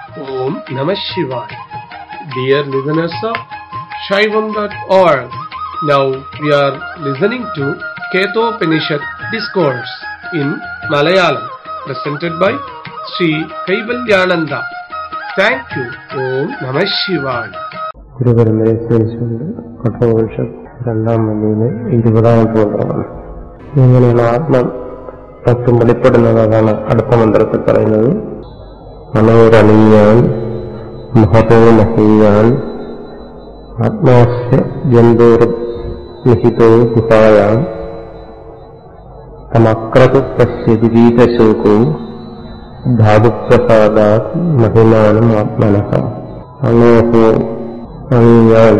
Om Namah Shivaya. Dear listeners of Shaivam.org, now we are listening to Ketopanishad Discourse in Malayalam, presented by Sri Kaivalyananda. Thank you. Om Namah Shivaya. ഗുരുപരമ്പരയെ സ്മരിച്ചുകൊണ്ട് കഠോപനിഷത്ത് രണ്ടാം വല്ലിയിലെ ഇരുപതാമത്തെ മന്ത്രമാണ് എങ്ങനെയാണ് ആത്മ തത്വം വെളിപ്പെടുന്നത് അതാണ് അടുത്ത മന്ത്രത്തിൽ പറയുന്നത് മനോരണിയാൻ മഹതോ മഹീയാൻ ആത്മാസ്യ ജന്തോർ നിഹിതോ ഗുഹായാം തമക്രതു പശ്യതി വീതശോകോ ധാതുപ്രസാദാത് മഹിമാനം ആത്മനഃ അണോഹോ അണിയാൻ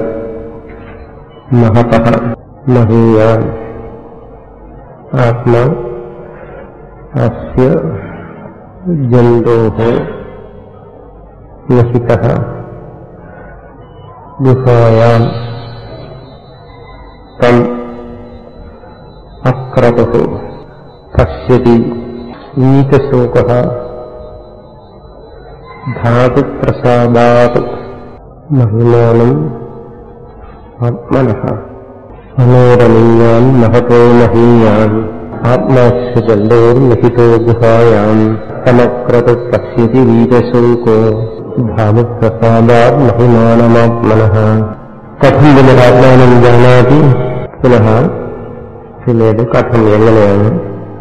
മഹതഃ മഹീയാൻ ആത്മാ അസ്യ ജന്തോः നഹിതः ഗുഹായാം തം അക്രതുः പശ്യതി ഈതശോകः ധാതുപ്രസാദാത് മഹിമാനം ആത്മനഃ മനോരമീയാൻ മഹതോ മഹീയാൻ ആത്മാസ്യ ജല്ലോർനിഹിതോ ഗുഹായാം സമക്രതു പശ്യതി വീരശോകോ ധാതുപ്രസാദാത് മഹിമാനമാത്മനഃ കഥം പുനരാത്മാനം ജാനാതി പുനഃ പിന്നീട് കഥം എങ്ങനെയാണ്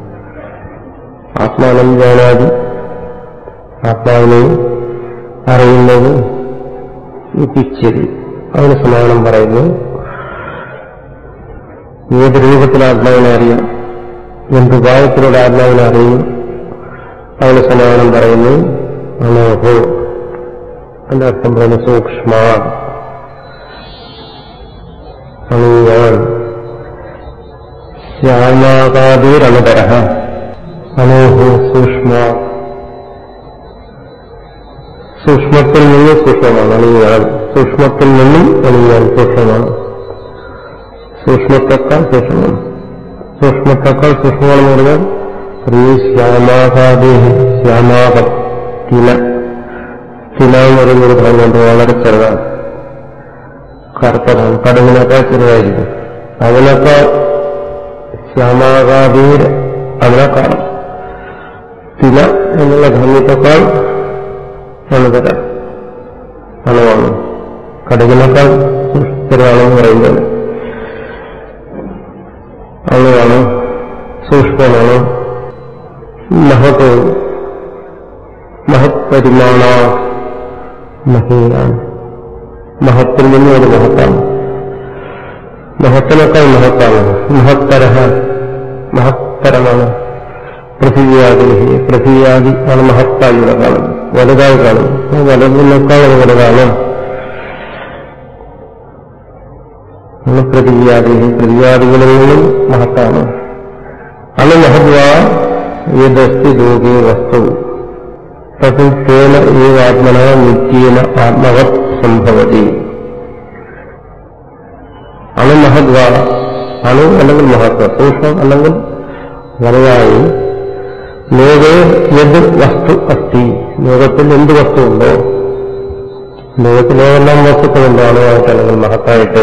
ആത്മാനം ജാനാതി ആത്മാവിനെ അറിയുന്നത് ഇച്ഛതി അതിന് സമാനം പറയുന്നു ഏത് രൂപത്തിൽ ആത്മാവിനെ അറിയാം എന്ത് ഉപായത്തിലൂടെ ആത്മാവിനെ അറിയും അതിന് സമാനം പറയുന്നു അനോഹോ അതിന്റെ അർത്ഥം പറയുന്നു സൂക്ഷ്മ അണുയാൻ ശ്യാമാകാതിരനുതര അനോഹോ സൂക്ഷ്മ സൂക്ഷ്മത്തിൽ നിന്ന് സൂക്ഷ്മമാണ് അണിയാൻ സൂക്ഷ്മത്തിൽ നിന്നും അണിയാൻ സൂക്ഷ്മമാണ് സൂക്ഷ്മത്തെക്കാൾ സൂക്ഷ്മമാണ് സൂക്ഷ്മത്തെക്കാൾ സൂക്ഷ്മമാണെന്ന് പറഞ്ഞാൽ സ്ത്രീ ശ്യാമാകാദി ശ്യാമാക തില തില എന്ന് പറയുന്നൊരു ഭാഗമുണ്ട് വളരെ ചെറുതാണ് കറുത്തതാണ് കടുങ്ങിനേക്കാൾ ചെറുതായിരിക്കും അതിനേക്കാൾ ശ്യാമാകാദീർ അതിനേക്കാൾ തില എന്നുള്ള ധന്യത്തെക്കാൾ അണുതര അണുവാണ് കടുകിനേക്കാൾ ചെറുതാണെന്ന് പറയുന്നത് അണുവാണ് സൂക്ഷ്മമാണ് മഹത് മഹത് പരിമാണ മഹീയാണ് മഹത്തിൽ നിന്നും ഒരു മഹത്താണ് മഹത്തിനേക്കാൾ മഹത്താണ് മഹത്തര മഹത്തരമാണ് പൃഥിവ്യാദി പൃഥിവ്യാദി ആണ് മഹത്തായി ഇവിടെ കാണുന്നത് വലുതായി കാണും വലുതിനേക്കാൾ അത് വലുതാണ് പൃഥിവ്യാദി പൃഥിവ്യാദികളിൽ നിന്നും മഹത്താണ് അണു മഹത്വ ഏതസ്തി ലോകേ വസ്തു തത് തേന ഏവാത്മന നിത്യേന ആത്മവത് സംഭവതി അണു മഹത്വ അണു അല്ലെങ്കിൽ മഹത്വ സൂക്ഷ്മം അല്ലെങ്കിൽ വലുതായി ലോകേ യത് വസ്തു അസ്തി ലോകത്തിൽ എന്ത് വസ്തുവുണ്ടോ ലോകത്തിൽ ഏതെല്ലാം വസ്തുക്കളുണ്ടോ അണുവായിട്ടല്ലെങ്കിൽ മഹത്തായിട്ട്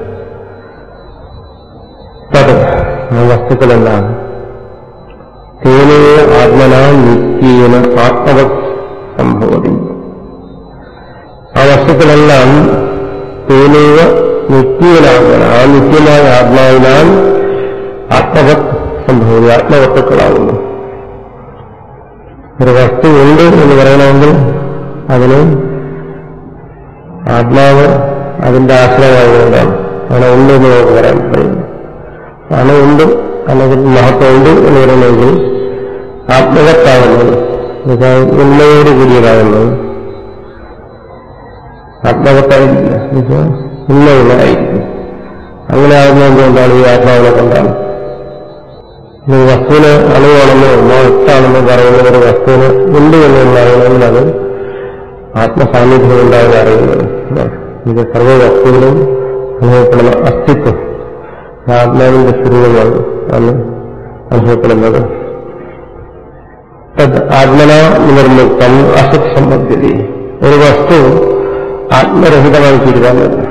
തത് ആ വസ്തുക്കളെല്ലാം തേനേ ആത്മന നിത്യേന ആത്മവ സംഭവതി ആ വസ്തുക്കളെല്ലാം തേനേവ നിത്യേനാത്മന ആ നിത്യമായ ആത്മാവിനാൽ ആത്മവത് സംഭവതി ആത്മവസ്തുക്കളാകുന്നു ഒരു വസ്തു ഉണ്ട് എന്ന് പറയണമെങ്കിൽ അതിന് ആത്മാവ് അതിന്റെ ആശ്രയമായതുകൊണ്ടാണ് ആണ് ഉണ്ട് എന്ന് നമുക്ക് പറയാൻ കഴിയുന്നു ആണ് ഉണ്ട് അല്ലെങ്കിൽ മഹത്വമുണ്ട് എന്ന് പറയണമെങ്കിൽ ആത്മവത്താകുന്നത് ഉണ്മയോട് കൂടിയതാകുന്നത് ആത്മവത്തായില്ല ഉണ്മയുള്ളതായിരിക്കും അങ്ങനെ ആകുന്നതുകൊണ്ടാണ് ഈ ആത്മാവിനെ കൊണ്ടാണ് ഒരു വസ്തുവിന് അണുവാണെന്നോ മഹത്താണെന്നോ പറയുന്ന ഒരു വസ്തുവിന് ഉണ്ട് എന്നുണ്ടാകണമെങ്കിൽ അത് ആത്മസാന്നിധ്യം ഉണ്ടാകാൻ അറിയുന്നത് ഇത് സർവ്വ വസ്തുവിനും അനുഭവപ്പെടുന്ന അസ്തിത്വം ആത്മാവിന്റെ സ്വരൂപമാണ് ആണ് അനുഭവപ്പെടുന്നത് തത് ആത്മന നിർമ്മിത്തം അസത് സംബന്ധിതി ഒരു വസ്തു ആത്മരഹിതമായി തീരുവാൻ പറ്റും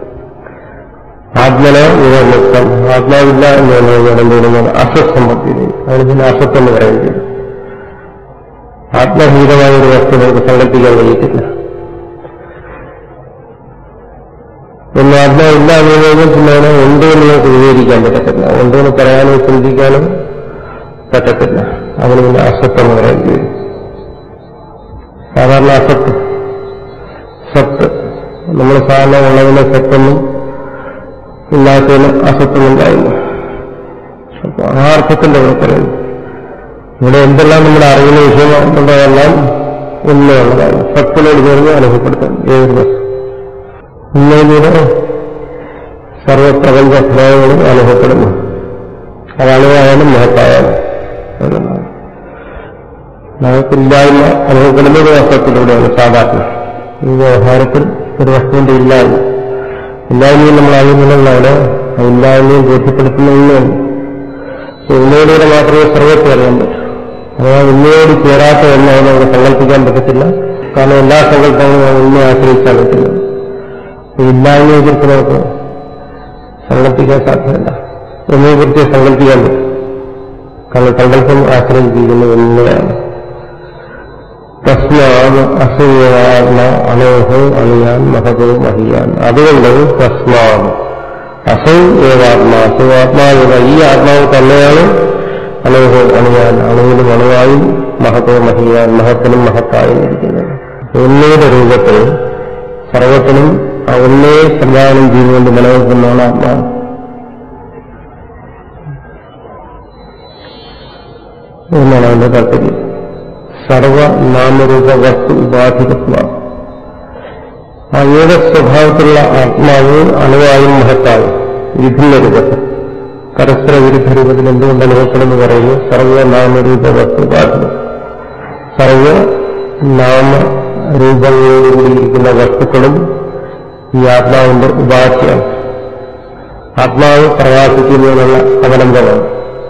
ആത്മന വിവർമുക്തം ആത്മാവില്ല എന്ന് പറയുന്നത് എന്തുകൊണ്ടാണ് അസത്സമ്പത്തി അതിന് പിന്നെ അസത്വം എന്ന് പറയുന്നത് ആത്മഹീതമായ ഒരു വസ്തു നമുക്ക് സങ്കല്പിക്കാൻ കഴിയത്തില്ല എന്ന് ആത്മാവില്ല എന്ന് കഴിഞ്ഞാൽ പിന്നെ അതിനെ ഉണ്ട് എന്ന് നമുക്ക് വിവേചിക്കാൻ പറ്റത്തില്ല ഉണ്ട് എന്ന് പറയാനോ ചിന്തിക്കാനോ പറ്റത്തില്ല അതിന് പിന്നെ അസത്ത് എന്ന് പറയേണ്ടി വരും സാധാരണ അസത്ത് സത്ത് നമ്മൾ സാധാരണ ഉള്ളതിനെ സത്തൊന്നും ഇല്ലാത്തതിന് അസത്വമുണ്ടായിരുന്നു അപ്പൊ ആ അർത്ഥത്തിന്റെ ഇവിടെ പറയുന്നു ഇവിടെ എന്തെല്ലാം നമ്മുടെ അറിയുന്ന വിഷയമുള്ളതെല്ലാം ഉണ്മയുള്ളതാണ് സത്തിനോട് ചേർന്ന് അനുഭവപ്പെടുത്താൻ ഏതൊരു വസ്തു ഉണ്മയിലൂടെ സർവപ്രപഞ്ച ഫലങ്ങളും അനുഭവപ്പെടുന്നു അത് അണുവായാലും മഹത്തായാലും എന്നുള്ളതാണ് നമുക്കില്ലായ്മ അനുഭവപ്പെടുന്നത് വസ്തുത്തിലൂടെയാണ് സാധാരണ ഈ വ്യവഹാരത്തിൽ ഒരു വസ്തുവിന്റെ ഇല്ലായ്മ ഇല്ലായ്മയും നമ്മൾ അറിയുന്നില്ലെന്നാണ് ആ ഇല്ലായ്മയും ബോധ്യപ്പെടുത്തുന്നതിനാണ് ഉന്നയിലൂടെ മാത്രമേ സർവത്തെ അറിയാൻ പറ്റൂ അഥവാ ഉന്നയോട് ചേരാത്ത ഒന്നാണ് നമുക്ക് സങ്കല്പിക്കാൻ പറ്റത്തില്ല കാരണം എല്ലാ സങ്കല്പങ്ങളും ഉന്നെ ആശ്രയിക്കാൻ പറ്റില്ല ഇല്ലായ്മയെ കുറിച്ച് നമുക്ക് സങ്കല്പിക്കാൻ സാധ്യമല്ല ഒന്നിനെ കുറിച്ച് സങ്കല്പിക്കാൻ പറ്റും കാരണം സങ്കല്പം ആശ്രയിച്ചിരിക്കുന്നത് ഉന്നയാണ് തസ്മാത് അസൂയാത്മ അനോഹോ അണിയാൻ മഹതോ മഹിയാൻ അതുകൊണ്ട് തസ്മാത് അസൗ ഏവാത്മാ അസൗആത്മാവുക ഈ ആത്മാവ് തന്നെയാണ് അണുഹോ അണിയാൻ അണുവിനും അണുവായും മഹത്തോ മഹിയാൻ മഹത്തിനും മഹത്തായും ഇരിക്കുന്നത് ഉന്നയുടെ രൂപത്തിൽ സർവത്തിനും ആ ഉന്നയെ സംവിധാനം ചെയ്തുകൊണ്ട് നിലനിൽക്കുന്നതാണ് ആത്മാവ് എന്നാണ് അതിന്റെ താല്പര്യം സർവ നാമരൂപ വസ്തു ഉപാധികത്വ ആ ഏക സ്വഭാവത്തിലുള്ള ആത്മാവ് അണുവായും മഹത്തായും വിഭിന്ന രൂപത്തിൽ പരസ്പര വിരുദ്ധ രൂപത്തിൽ എന്തുകൊണ്ട് അനുഭവപ്പെടുന്നു പറയുന്നു സർവനാമരൂപ വസ്തു ഉപാധികം സർവ നാമ രൂപങ്ങളോടുകൂടിയിരിക്കുന്ന വസ്തുക്കളും ഈ ആത്മാവിന്റെ ഉപാധിയാണ് ആത്മാവ് പ്രകാശിക്കുന്നതിനുള്ള അവലംബമാണ്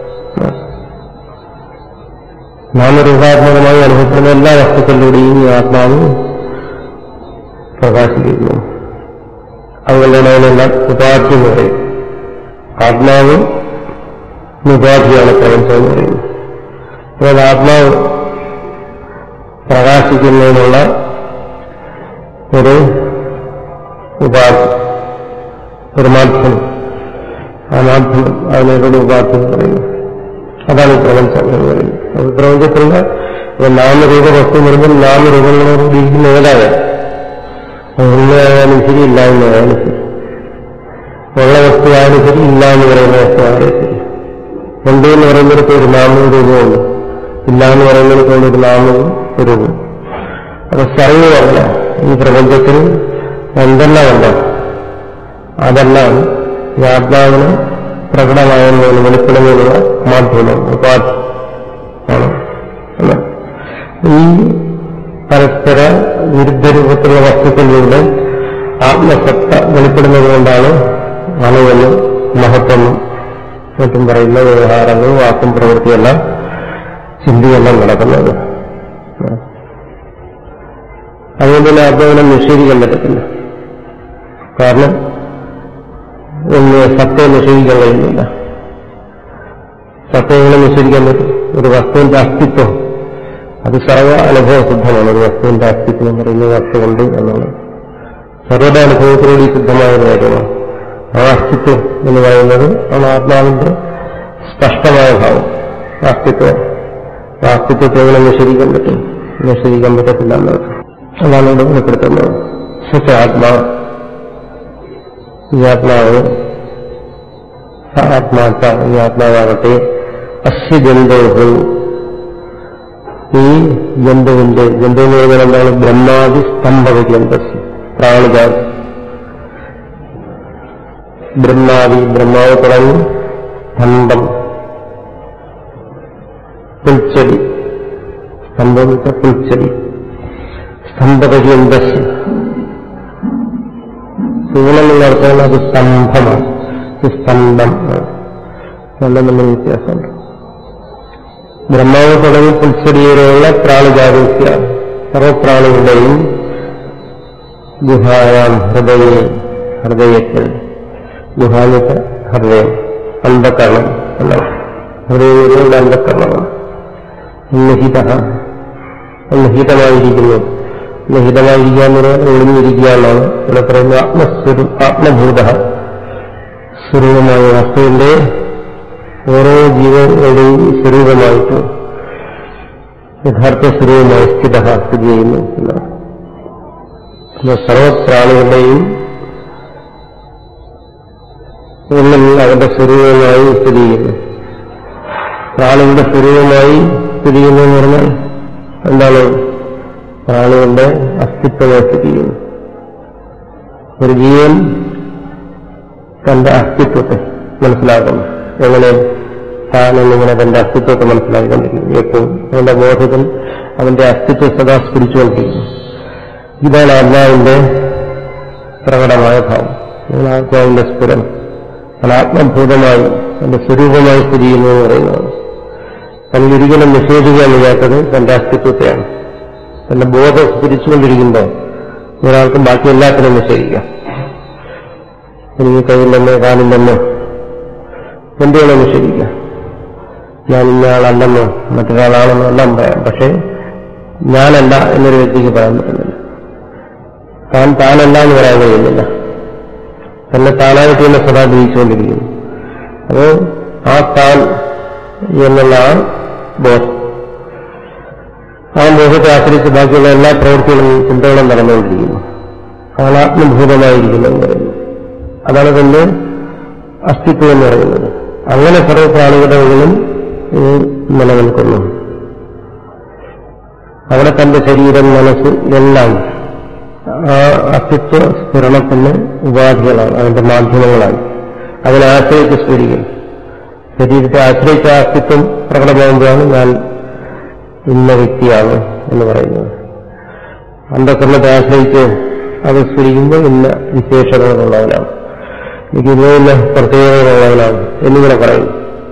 നാമരൂപാത്മകമായി അനുഭവപ്പെടുന്ന എല്ലാ വസ്തുക്കളിലൂടെയും ഈ ആത്മാവ് പ്രകാശിക്കുന്നു അതുകൊണ്ടാണ് അതിനെല്ലാം ഉപാധി എന്ന് പറയും ആത്മാവ് ഉപാധിയാണ് പ്രപഞ്ചം എന്ന് പറയുന്നത് അതായത് ആത്മാവ് പ്രകാശിക്കുന്നതിനുള്ള ഒരു ഉപാധി ഒരു മാധ്യമം ആ മാധ്യമം അതിനൊരു ഉപാധി എന്ന് പറയുന്നു അതാണ് ഈ പ്രപഞ്ചം എന്ന് പറയുന്നത് അത് പ്രപഞ്ചത്തിലുള്ള നാമരൂപ വസ്തു എന്ന് പറയുമ്പോൾ നാമരൂപങ്ങളോട് ഇരിക്കുന്ന ഏതായാലും ഉള്ളതായാലും ശരി ഇല്ലായ്മയായാലും ശരി ഉള്ള വസ്തുവായാലും ശരി ഇല്ല എന്ന് പറയുന്ന വസ്തുവായാലും ശരി ഉണ്ട് എന്ന് പറയുന്നിടത്ത് ഒരു നാമവും രൂപമുണ്ട് ഇല്ല എന്ന് പറയുന്നിടത്ത് ഒരു നാമവും രൂപവും അപ്പൊ സർവമല്ല ഈ പ്രപഞ്ചത്തിൽ എന്തെല്ലാം ഉണ്ടോ അതെല്ലാം ഈ ആത്മാവിന് പ്രകടമായെന്നതിന് വെളിപ്പെടുന്നതിനുള്ള മാധ്യമം ഉപാധി ആണ് അല്ലേ? ഈ പരസ്പര വിരുദ്ധ രൂപത്തിലുള്ള വസ്തുക്കളിലൂടെ ആത്മസത്ത വെളിപ്പെടുന്നത് കൊണ്ടാണ് അണുവെന്നും മഹത്വമെന്നും മറ്റും പറയുന്ന വ്യവഹാരങ്ങളും വാക്കും പ്രവൃത്തിയെല്ലാം ചിന്തയെല്ലാം നടക്കുന്നത് അതുകൊണ്ട് തന്നെ ആത്മാവിനെ നിഷേധിക്കാൻ പറ്റത്തില്ല കാരണം ഒന്ന് സത്യം നിഷേധിക്കാൻ കഴിയുന്നില്ല സത്യങ്ങളെ നിഷേധിക്കാൻ പറ്റും ഒരു വസ്തുവിന്റെ അസ്തിത്വം അത് സർവ അനുഭവസിദ്ധമാണ് ഒരു വസ്തുവിന്റെ അസ്തിത്വം എന്ന് പറയുന്നത് വസ്തുണ്ട് എന്നുള്ളത് സർവ്വത അനുഭവത്തിലൂടെ സിദ്ധമായ ഒരു കാര്യമാണ് ആ അസ്തിത്വം എന്ന് പറയുന്നത് ആണ് ആത്മാവിന്റെ സ്പഷ്ടമായ ഭാവം അസ്തിത്വം ആ അസ്തിത്വത്തെ എങ്ങനെ നിഷേധിക്കാൻ പറ്റും നിഷേധിക്കാൻ പറ്റത്തില്ല എന്നത് അതാണ് ഇവിടെ വെളിപ്പെടുത്തുന്നത് സത്യ ആത്മാവ് ഈ ആത്മാവ് ആത്മാർത്ഥ ഈ ആത്മാവാകട്ടെ അസ്യ ജന്തോഹു ഈ ജന്തുവിന്റെ ജന്തു എന്ന് പറഞ്ഞാൽ എന്താണ് ബ്രഹ്മാദി സ്തംഭക ജന്തസ് പ്രാണിജാതി ബ്രഹ്മാദി ബ്രഹ്മാവ് തുടങ്ങി സ്തംഭം പുൽച്ചെടി സ്തംഭം എന്ന് വെച്ചാൽ പുൽച്ചെടി സ്തംഭക ജന്തസ് സൂനം എന്ന് അർത്ഥം അത് സ്തംഭമാണ് ഇത് സ്തംഭം രണ്ടും തമ്മിൽ വ്യത്യാസമുണ്ട് ബ്രഹ്മാവ് തുടങ്ങി പുൽച്ചെടി വരെയുള്ള പ്രാണിജാതിക്ക സർവപ്രാണികളുടെയും ഗുഹായാം ഹൃദയ ഹൃദയത്തിൽ ഗുഹാനിച്ച ഹൃദയം അന്ധകരണം എന്നാണ് ഹൃദയങ്ങളുടെ അന്ധകരണമാണ് നിഹിത നിഹിതമായിരിക്കുന്നു നിഹിതമായിരിക്കുക എന്ന് പറഞ്ഞാൽ ഒളിഞ്ഞിരിക്കുക എന്നാണ് ഇവിടെ പറയുന്നത് ആത്മസ്വരൂ ആത്മഭൂത സ്വരൂപമായ വസ്തുവിന്റെ ഓരോ ജീവങ്ങളുടെയും സ്വരൂപമായിട്ട് യഥാർത്ഥ സ്വരൂപമായി സ്ഥിത സ്ഥിതി ചെയ്യുന്നു എന്നാണ് സർവപ്രാണികളുടെയും ഉള്ളിൽ അവരുടെ സ്വരൂപമായി സ്ഥിതി ചെയ്യുന്നു പ്രാണികളുടെ സ്വരൂപമായി സ്ഥിതി ചെയ്യുന്നു എന്ന് പറഞ്ഞാൽ എന്താണ് പ്രാണികളുടെ അസ്തിത്വമായി സ്ഥിതി ചെയ്യുന്നു ഒരു ജീവൻ തന്റെ അസ്തിത്വത്തെ മനസ്സിലാക്കുന്നു എങ്ങനെ താനെന്നിങ്ങനെ തന്റെ അസ്തിത്വത്തെ മനസ്സിലാക്കിക്കൊണ്ടിരിക്കുന്നു എപ്പോഴും അവന്റെ ബോധത്തിൽ അവന്റെ അസ്തിത്വം സദാ സ്ഫുരിച്ചുകൊണ്ടിരിക്കുന്നു ഇതാണ് ആത്മാവിന്റെ പ്രകടമായ ഭാവം ഇതാണ് ആത്മാവിന്റെ സ്ഫുരം അത് ആത്മഭൂതമായി തന്റെ സ്വരൂപമായി സ്ഥിതി ചെയ്യുന്നു എന്ന് പറയുന്നതാണ് തനിക്ക് ഒരിക്കലും നിഷേധിക്കാൻ വയ്യാത്തത് തന്റെ അസ്തിത്വത്തെയാണ് തന്റെ ബോധം സ്ഫുരിച്ചുകൊണ്ടിരിക്കുമ്പോൾ ഒരാൾക്കും ബാക്കി എല്ലാത്തിനും നിഷേധിക്കാം എനിക്ക് കയ്യില്ലെന്നോ കാലില്ലെന്നോ എന്തുവേണോ നിഷേധിക്കാം ഞാൻ ഇന്നയാളല്ലെന്നോ മറ്റൊരാളാണെന്നോ എല്ലാം പറയാം പക്ഷേ ഞാനല്ല എന്നൊരു വ്യക്തിക്ക് പറയാൻ പറ്റുന്നില്ല താൻ താനല്ല എന്ന് പറയാൻ കഴിയുന്നില്ല തന്നെ താനായിട്ട് തന്നെ സദാ ജീവിച്ചുകൊണ്ടിരിക്കുന്നു അത് ആ താൻ എന്നുള്ള ആ ബോധം ആ ബോധത്തെ ആശ്രയിച്ച് ബാക്കിയുള്ള എല്ലാ പ്രവൃത്തികളും ചിന്തകളും നടന്നുകൊണ്ടിരിക്കുന്നു അനാത്മഭൂതമായിരിക്കുന്നു എന്ന് പറയുന്നു അതാണ് തന്റെ അസ്തിത്വം എന്ന് പറയുന്നത് അങ്ങനെ സർവ്വപ്രാണികളുടെ ഉള്ളിലും നിലനിൽക്കുന്നു അവിടെ തന്റെ ശരീരം മനസ്സ് എല്ലാം ആ അസ്തിത്വ സ്ഫുരണത്തിന് ഉപാധികളാണ് അതിന്റെ മാധ്യമങ്ങളാണ് അതിനെ ആശ്രയിച്ച് സ്ഫുരിക്കും ശരീരത്തെ ആശ്രയിച്ച അസ്തിത്വം പ്രകടമാകുമ്പോഴാണ് ഞാൻ ഇന്ന വ്യക്തിയാണ് എന്ന് പറയുന്നത് അന്ധകരണത്തെ ആശ്രയിച്ച് അത് സ്ഫുരിക്കുമ്പോൾ ഇന്ന വിശേഷതകളുള്ളവനാണ് എനിക്ക് ഇന്ന ഇന്ന പ്രത്യേകതകളുള്ളവനാണ് എന്നിങ്ങനെ പറയും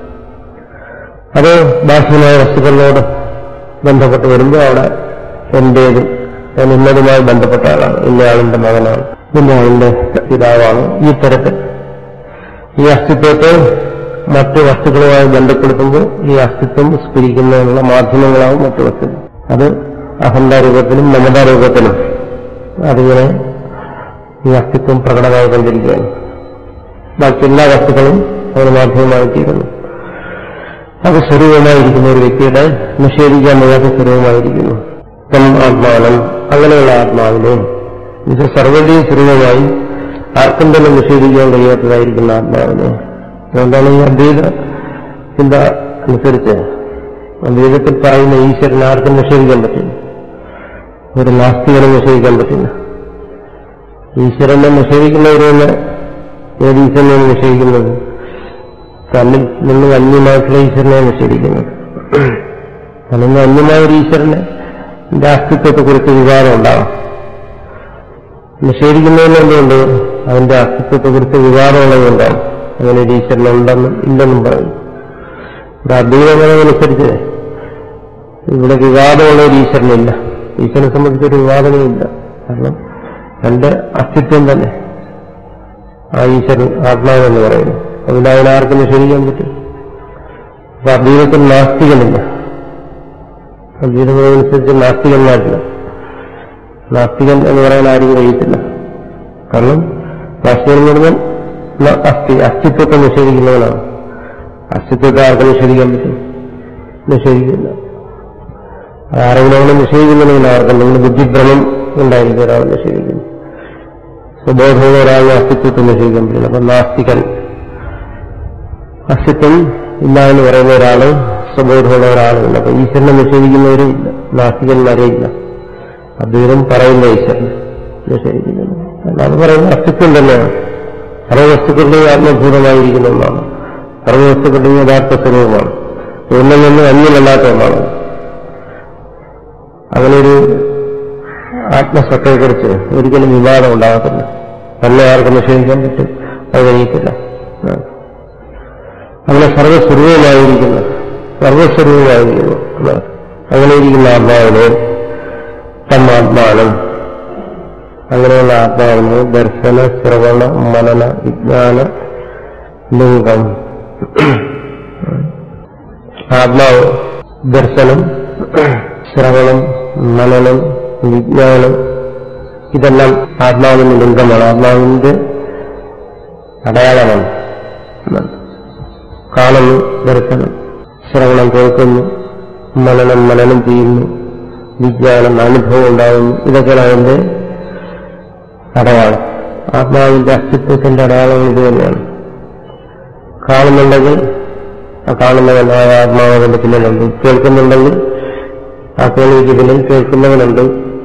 അത് ബാഹ്യമായ വസ്തുക്കളോട് ബന്ധപ്പെട്ട് വരുമ്പോൾ അവിടെ എന്റേത് ഞാൻ ഇന്നതുമായി ബന്ധപ്പെട്ട ആളാണ് ഇന്നയാളിന്റെ മകനാണ് ഇന്നയാളിന്റെ പിതാവാണ് ഈ തരത്തിൽ ഈ അസ്തിത്വത്തെ മറ്റു വസ്തുക്കളുമായി ബന്ധപ്പെടുത്തുമ്പോൾ ഈ അസ്തിത്വം സ്ഫുരിക്കുന്നതിനുള്ള മാധ്യമങ്ങളാവും മറ്റു വസ്തുക്കൾ അത് അഹന്താരൂപത്തിലും മമതാരൂപത്തിലും അതിങ്ങനെ ഈ അസ്തിത്വം പ്രകടമായി കൊണ്ടിരിക്കുകയാണ് ബാക്കി എല്ലാ വസ്തുക്കളും അതിന് മാധ്യമമായിത്തീരുന്നു അത് സ്വരൂപമായിരിക്കുന്ന ഒരു വ്യക്തിയുടെ നിഷേധിക്കാൻ വയ്യാത്ത സ്വരൂപമായിരിക്കുന്നു തം ആത്മാനം അങ്ങനെയുള്ള ആത്മാവിനെ ഇത് സർവ്വതീയ സ്വരൂപമായി ആർക്കും തന്നെ നിഷേധിക്കാൻ കഴിയാത്തതായിരിക്കുന്ന ആത്മാവിനെ അതുകൊണ്ടാണ് ഈ അദ്വൈത ചിന്ത അനുസരിച്ച് അദ്വൈതത്തിൽ പറയുന്ന ഈശ്വരനെ ആർക്കും നിഷേധിക്കാൻ പറ്റില്ല ഒരു നാസ്തികനെ നിഷേധിക്കാൻ പറ്റില്ല ഈശ്വരനെ നിഷേധിക്കുന്നവരെന്ന് ഏത് ഈശ്വരനെ നിഷേധിക്കുന്നത് തന്നിൽ നിന്ന് അന്യമായിട്ടുള്ള ഈശ്വരനെ നിഷേധിക്കുന്നത് തന്നിൽ നിന്ന് അന്യമായ ഒരു ഈശ്വരനെ അസ്തിത്വത്തെക്കുറിച്ച് വിവാദം ഉണ്ടാകാം നിഷേധിക്കുന്നതിന് എന്തുകൊണ്ട് അതിന്റെ അസ്തിത്വത്തെക്കുറിച്ച് വിവാദമുള്ളതുകൊണ്ടാണ് അങ്ങനെ ഒരു ഈശ്വരൻ ഉണ്ടെന്നും ഇല്ലെന്നും പറയും ഇവിടെ അദ്വൈതമനുസരിച്ച് ഇവിടെ വിവാദമുള്ള ഒരു ഈശ്വരനില്ല ഈശ്വരനെ സംബന്ധിച്ചൊരു വിവാദമേ ഇല്ല കാരണം തന്റെ അസ്തിത്വം തന്നെ ആ ഈശ്വരൻ ആത്മാവെന്ന് പറയുന്നു അതിൽ അതിനാർക്കും നിഷേധിക്കാൻ പറ്റും അപ്പൊ അദ്വൈതത്തിൽ നാസ്തികനില്ല അദ്വൈതമനുസരിച്ച് നാസ്തികന്മാരില്ല നാസ്തികൻ എന്ന് പറയാൻ ആരും കഴിയത്തില്ല കാരണം നാസ്തികൻ എന്ന് പറഞ്ഞാൽ അസ്ഥി അസ്തിത്വത്തെ നിഷേധിക്കുന്നവനാണ് അസ്തിത്വത്തെ ആർക്കും നിഷേധിക്കാൻ പറ്റും നിഷേധിക്കില്ല ആരെങ്കിലും നിഷേധിക്കുന്നതിന് ആർക്കെന്തെങ്കിലും ബുദ്ധിഭ്രമം ഉണ്ടായിരിക്കും ഒരാൾ നിഷേധിക്കുന്നു സ്വബോധമുള്ള ഒരാളെ അസ്തിത്വത്തെ നിഷേധിക്കാൻ പറ്റില്ല അപ്പൊ നാസ്തികൻ അസ്തിത്വം ഇല്ല എന്ന് പറയുന്ന ഒരാള് സ്വബോധമുള്ള ഒരാളുമില്ല അപ്പൊ ഈശ്വരനെ നിഷേധിക്കുന്നവരും ഇല്ല നാസ്തികന്മാരേ ഇല്ല അദ്വൈതം പറയുന്ന ഈശ്വരൻ നിഷേധിക്കുന്നത് അല്ലാതെ പറയുന്ന അസ്തിത്വം തന്നെയാണ് സർവവസ്തുക്കളുടെയും ആത്മഭൂതമായിരിക്കുന്ന ഒന്നാണ് സർവവസ്തുക്കളുടെയും യഥാർത്ഥ സ്വരൂപമാണ് ഒന്നിൽ നിന്ന് അന്യമല്ലാത്ത ഒന്നാണ് അങ്ങനെ ഒരു ആത്മസത്തയെക്കുറിച്ച് ഒരിക്കലും വിവാദം ഉണ്ടാകത്തില്ല തന്നെ ആർക്കും നിഷേധിക്കാൻ പറ്റും അത് കഴിയത്തില്ല അങ്ങനെ സർവസ്വരൂപമായിരിക്കുന്നു സർവസ്വരൂപമായിരിക്കുന്നു അങ്ങനെ ഇരിക്കുന്ന ആത്മാവിനെ തമ്മാത്മാനം അങ്ങനെയുള്ള ആത്മാവിന് ദർശന ശ്രവണ മനന വിജ്ഞാന ലിംഗം ആത്മാവ് ദർശനം ശ്രവണം മനനം വിജ്ഞാനം ഇതെല്ലാം ആത്മാവിന്റെ ലിംഗമാണ് ആത്മാവിന്റെ അടയാളമാണ് കാണുന്നു ദർശനം ശ്രവണം കേൾക്കുന്നു മനനം മനനം ചെയ്യുന്നു വിജ്ഞാനം അനുഭവം ഉണ്ടാകുന്നു ഇതൊക്കെയാണ് അതിന്റെ അടയാളം ആത്മാവിന്റെ അസ്തിത്വത്തിന്റെ അടയാളങ്ങൾ ഇത് തന്നെയാണ് കാണുന്നുണ്ടെങ്കിൽ ആ കാണുന്നവനായ ആത്മാവ് അതിന്റെ പിന്നിലുണ്ട് കേൾക്കുന്നുണ്ടെങ്കിൽ ആ കേൾവിക്ക് പിന്നിൽ കേൾക്കുന്നവനുണ്ട്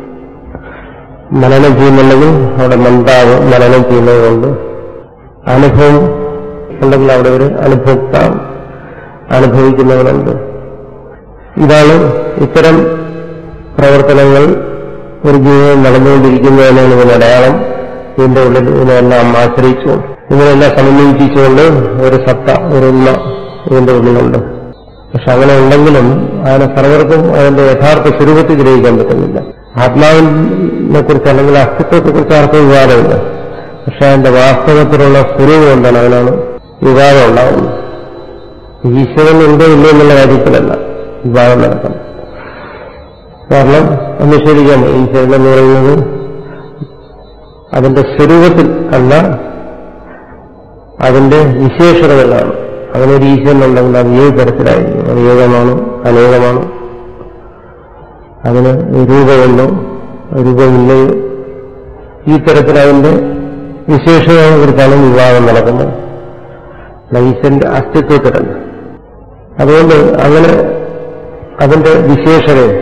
മനനം ചെയ്യുന്നുണ്ടെങ്കിൽ അവിടെ മന്ദാവ് മനനം ചെയ്യുന്നതുകൊണ്ട് അനുഭവം ഉണ്ടെങ്കിൽ അവിടെ ഒരു അനുഭോക്താവ് അനുഭവിക്കുന്നവനുണ്ട് ഇതാണ് ഇത്തരം പ്രവർത്തനങ്ങൾ ഒരു ജീവിതം നടന്നുകൊണ്ടിരിക്കുന്നതിനാണ് ഇതിന് അടയാളം ഇതിന്റെ ഉള്ളിൽ ഇതിനെല്ലാം ആശ്രയിച്ചു ഇതിനെല്ലാം സമന്വയിപ്പിച്ചുകൊണ്ട് ഒരു സത്ത ഒരു ഉമ്മ ഇതിന്റെ ഉള്ളിലുണ്ട് പക്ഷെ അങ്ങനെ ഉണ്ടെങ്കിലും അതിനെ സർവർക്കും അതിന്റെ യഥാർത്ഥ സ്വരൂപത്തിൽ ഗ്രഹിക്കാൻ പറ്റുന്നില്ല ആത്മാവിനെ കുറിച്ച് അല്ലെങ്കിൽ അസ്തിത്വത്തെ കുറിച്ച് ആർക്കും വിവാദമില്ല പക്ഷെ അതിന്റെ വാസ്തവത്തിലുള്ള സ്വരൂപം എന്താണ് അതിനാണ് വിവാദം ഉണ്ടാകുന്നത് ഈശ്വരൻ ഉണ്ടോ ഇല്ല എന്നുള്ള കാര്യത്തിലല്ല വിവാദം നടക്കണം കാരണം അന്വേഷിക്കാൻ ഈശ്വരൻ എന്ന് പറയുന്നത് അതിന്റെ സ്വരൂപത്തിൽ അല്ല അതിന്റെ വിശേഷതകളാണ് അങ്ങനെ ഒരു ഈശ്വരൻ ഉണ്ടെങ്കിൽ അത് ഏത് തരത്തിലായിരിക്കും അത് ഏകമാണ് അനേകമാണ് അതിന് രൂപമുണ്ടോ രൂപമില്ലയോ ഈ തരത്തിൽ അതിന്റെ വിശേഷതകളെ കുറിച്ചാണ് വിവാദം നടക്കുന്നത് ഈശ്വരന്റെ അസ്തിത്വത്തിലല്ല അതുകൊണ്ട് അങ്ങനെ അതിന്റെ വിശേഷതയെ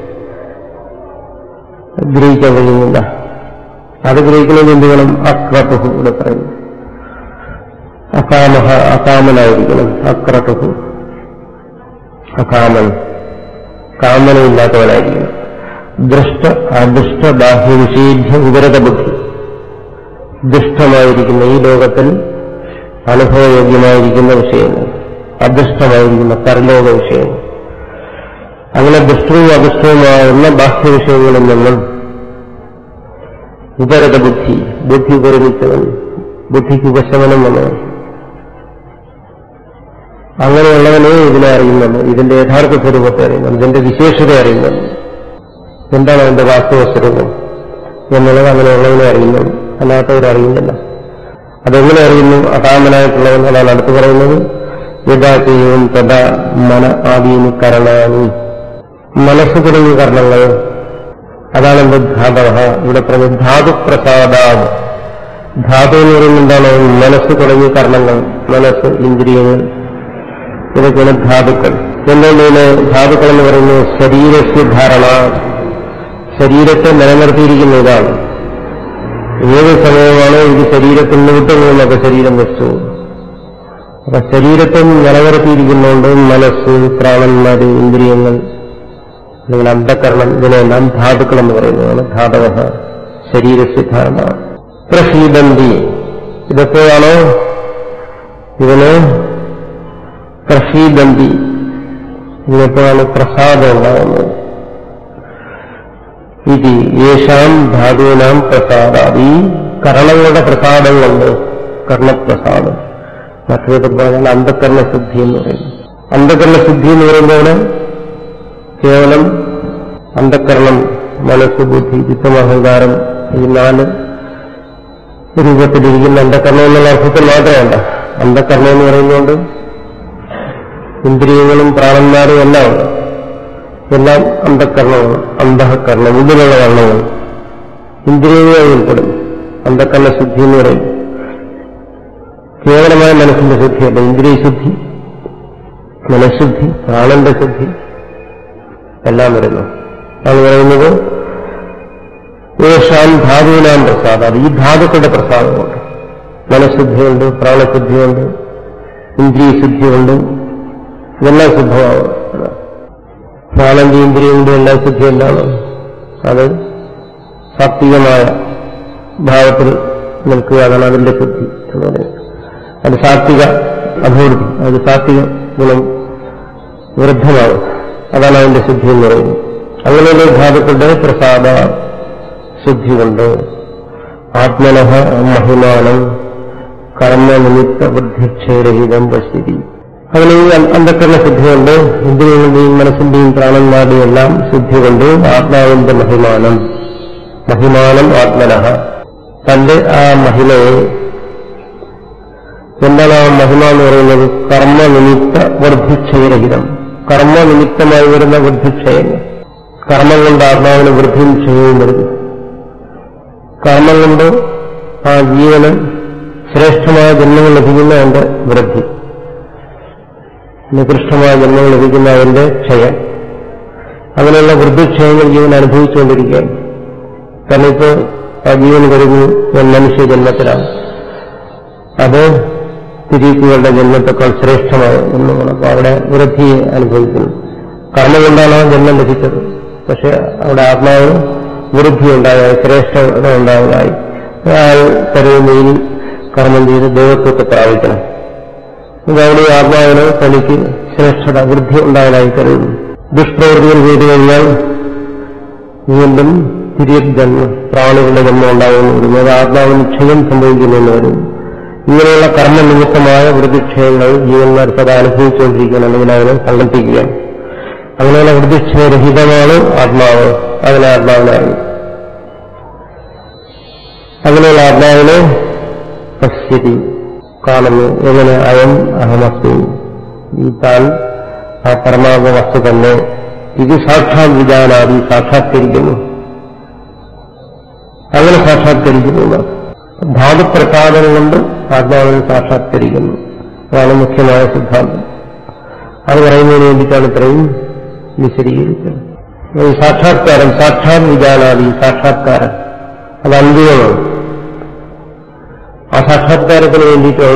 ഗ്രഹിക്കാൻ കഴിയുന്നില്ല അത് ഗ്രഹിക്കുന്നത് എന്ത് വേണം അക്രതുഹു ഇവിടെ പറയുന്നു അകാമഹ അകാമനായിരിക്കണം അക്രതുഹു അകാമൻ കാമനയില്ലാത്തവനായിരിക്കണം ദൃഷ്ട അദൃഷ്ട ബാഹ്യവിഷേഭ്യ വിവരത ബുദ്ധി ദുഷ്ടമായിരിക്കുന്ന ഈ ലോകത്തിൽ അനുഭവയോഗ്യമായിരിക്കുന്ന വിഷയങ്ങൾ അദൃഷ്ടമായിരിക്കുന്ന പരലോക വിഷയങ്ങൾ അങ്ങനെ ദുഷ്ടവും അദൃഷ്ടവുമാകുന്ന ബാഹ്യവിഷയങ്ങളിൽ നിന്നും ഉപരത ബുദ്ധി ബുദ്ധി ഉപരമിച്ചവൻ ബുദ്ധിക്ക് ഉപശമനം വന്നവൻ അങ്ങനെയുള്ളവനെ ഇതിനെ അറിയുന്നത് ഇതിന്റെ യഥാർത്ഥ സ്വരൂപത്തെ അറിയുന്നത് ഇതിന്റെ വിശേഷത അറിയുന്നത് എന്താണ് അതിന്റെ വാസ്തവ സ്വരൂപം എന്നുള്ളത് അങ്ങനെയുള്ളവനെ അറിയുന്നത് അല്ലാത്തവരറിയുന്നില്ല അതെങ്ങനെ അറിയുന്നു അകാമനായിട്ടുള്ളവൻ അതാണ് അടുത്ത് പറയുന്നത് യഥാ ചെയ്യും തഥാ മന ആദീനി കരണാനി മനസ്സ് തുടങ്ങിയ കർണങ്ങൾ അതാണ് എന്റെ ധാതവ ഇവിടെ പറഞ്ഞ ധാതുപ്രസാദാത് ധാതു എന്ന് പറയുന്നത് എന്താണ് മനസ്സ് തുടങ്ങിയ കർണങ്ങൾ മനസ്സ് ഇന്ദ്രിയങ്ങൾ ഇതൊക്കെയാണ് ധാതുക്കൾ എന്തുകൊണ്ടിന് ധാതുക്കൾ എന്ന് പറയുന്നത് ശരീരസ്യ ധാരണ ശരീരത്തെ നിലനിർത്തിയിരിക്കുന്ന ഇതാണ് ഏത് സമയമാണോ ഇത് ശരീരത്തിൽ നിന്ന് വിട്ടുപോകുന്നൊക്കെ ശരീരം വെച്ചു അപ്പൊ ശരീരത്തെ നിലനിർത്തിയിരിക്കുന്നതുകൊണ്ട് മനസ്സ് പ്രാണന്മാര് ഇന്ദ്രിയങ്ങൾ അല്ലെങ്കിൽ അന്ധകരണം ഇതിനെല്ലാം ധാതുക്കൾ എന്ന് പറയുന്നതാണ് ധാതവ ശരീരസിദ്ധാരണ പ്രസീദന്തി ഇതൊക്കെയാണോ ഇതിന് പ്രസീദന്തി ഇതിനെപ്പോഴാണ് പ്രസാദം ഉണ്ടാകുന്നത് ഇത് യേശാം ധാതുവിനാം പ്രസാദ ഈ കരണങ്ങളുടെ പ്രസാദം കൊണ്ട് കർണപ്രസാദം മറ്റൊരു പറഞ്ഞാൽ അന്ധകരണ സിദ്ധി എന്ന് പറയുന്നു അന്ധകരണ സിദ്ധി എന്ന് പറയുമ്പോൾ കേവലം അന്ധകരണം മനസ്സ് ബുദ്ധി ചിത്തം അഹങ്കാരം ഈ നാല് രൂപത്തിലിരിക്കുന്ന അന്ധകരണം എന്നുള്ള അർത്ഥത്തിൽ മാത്രമല്ല അന്ധകരണം എന്ന് പറയുന്നതുകൊണ്ട് ഇന്ദ്രിയങ്ങളും പ്രാണന്മാരും എല്ലാം ഉണ്ട് എല്ലാം അന്ധകരണമാണ് അന്ധകരണം ഉള്ളിലുള്ള കർണങ്ങൾ ഇന്ദ്രിയങ്ങളിൽ ഉൾപ്പെടും അന്ധകരണ ശുദ്ധി എന്ന് പറയും കേവലമായ മനസ്സിന്റെ ശുദ്ധിയല്ല ഇന്ദ്രിയ ശുദ്ധി മനഃശുദ്ധി പ്രാണന്റെ ശുദ്ധി എല്ലാം വരുന്നു അത് പറയുന്നത് യേശാൻ ധാതുവിനാം പ്രസാദം അത് ഈ ധാതുക്കളുടെ പ്രസാദമുണ്ട് മനഃശുദ്ധിയുണ്ട് പ്രാണശുദ്ധിയുണ്ട് ഇന്ദ്രിയശുദ്ധിയുണ്ട് ഇതെല്ലാം ശുദ്ധമാവും പ്രാണന്റെ ഇന്ദ്രിയങ്ങളുടെ എല്ലാം ശുദ്ധി എന്താണ് അത് സാത്വികമായ ഭാവത്തിൽ നിൽക്കുക അതാണ് അതിന്റെ ശുദ്ധി എന്ന് പറയുന്നത് അത് സാത്വിക അഭിവൃദ്ധി അത് സാത്വിക ഗുണം വൃദ്ധമാകും അതാണ് അതിന്റെ ശുദ്ധി എന്ന് പറയുന്നത് അങ്ങനെയുള്ള ധാതുക്കളുടെ പ്രസാദ ശുദ്ധി കൊണ്ട് ആത്മന മഹിമാനം കർമ്മനിമിത്ത ബുദ്ധിക്ഷയരഹിതം പശ്യതി അങ്ങനെ ഈ അന്ധക്കരണ ശുദ്ധി കൊണ്ട് ഇന്ദ്രിയങ്ങളുടെയും മനസ്സിന്റെയും പ്രാണന്മാരുടെയും എല്ലാം ശുദ്ധി കൊണ്ട് ആത്മാവിന്റെ മഹിമാനം മഹിമാനം ആത്മന തന്റെ ആ മഹിമയെ എന്താണ് ആ മഹിമ എന്ന് പറയുന്നത് കർമ്മനിമിത്ത വൃദ്ധിക്ഷയരഹിതം കർമ്മനിമിത്തമായി വരുന്ന വൃദ്ധിക്ഷയങ്ങൾ കർമ്മം കൊണ്ട് ആത്മാവിന് വൃദ്ധിയും ക്ഷയവും വരുന്നു കർമ്മം കൊണ്ട് ആ ജീവന് ശ്രേഷ്ഠമായ ജന്മങ്ങൾ ലഭിക്കുന്ന അതിന്റെ വൃദ്ധി നികൃഷ്ടമായ ജന്മങ്ങൾ ലഭിക്കുന്ന അതിന്റെ ക്ഷയം അങ്ങനെയുള്ള വൃദ്ധിക്ഷയങ്ങൾ ജീവൻ അനുഭവിച്ചുകൊണ്ടിരിക്കുകയാണ് കാരണം ഇപ്പോൾ ആ ജീവൻ കരുതുന്നു ഞാൻ മനുഷ്യ ജന്മത്തിലാണ് അത് തിരീക്കുകളുടെ ജന്മത്തെക്കാൾ ശ്രേഷ്ഠമായ ജന്മമാണ് അപ്പോൾ അവിടെ വൃദ്ധിയെ അനുഭവിക്കുന്നു കർമ്മം കൊണ്ടാണ് ആ ജന്മം ലഭിച്ചത് പക്ഷെ അവിടെ ആത്മാവ് വൃദ്ധി ഉണ്ടായതായി ശ്രേഷ്ഠത ഉണ്ടായതായി അയാൾ കരുതുന്ന ഇനി കർമ്മം ചെയ്ത് ദൈവത്വത്തെ പ്രാപിക്കണം ഇതവിടെ ആത്മാവിന് തനിക്ക് ശ്രേഷ്ഠത വൃദ്ധി ഉണ്ടായതായി കരുതുന്നു ദുഷ്പ്രവൃത്തികൾ ചെയ്തു കഴിഞ്ഞാൽ വീണ്ടും തിരിയ ജന്മം പ്രാണികളുടെ ജന്മം ഉണ്ടാകുന്നു വരുന്നു അത് ആത്മാവിന് ക്ഷയം സംഭവിക്കുന്നെന്ന് വരുന്നു ഇങ്ങനെയുള്ള കർമ്മനിമിത്തമായ വൃദ്ധിക്ഷയങ്ങൾ ജീവന്മാർ സദാ അനുഭവിച്ചുകൊണ്ടിരിക്കുകയാണ് അല്ലെങ്കിൽ അതിനെ സങ്കല്പിക്കുകയാണ് അങ്ങനെയുള്ള വൃദ്ധിക്ഷയരഹിതമാണ് ആത്മാവ് അങ്ങനെ ആത്മാവിനായി അങ്ങനെയുള്ള ആത്മാവിനെ പശ്യതി കാണുന്നു എങ്ങനെ അയം അഹമസ്തു ഈ താൻ ആ പരമാത്മ വസ്തു തന്നെ ഇത് സാക്ഷാത് വിജാനാദി സാക്ഷാത്കരിക്കുന്നു അങ്ങനെ സാക്ഷാത്കരിക്കുന്നു ധാതുപ്രസാദം കൊണ്ട് ആത്മാവിനെ സാക്ഷാത്കരിക്കുന്നു അതാണ് മുഖ്യമായ സിദ്ധാന്തം അത് പറയുന്നതിന് വേണ്ടിയിട്ടാണ് ഇത്രയും വിശദീകരിച്ചത് ഈ സാക്ഷാത്കാരം സാക്ഷാത് വിജാനാദി സാക്ഷാത്കാരം അത് അന്തിമമാണ് ആ സാക്ഷാത്കാരത്തിന് വേണ്ടിയിട്ടുള്ള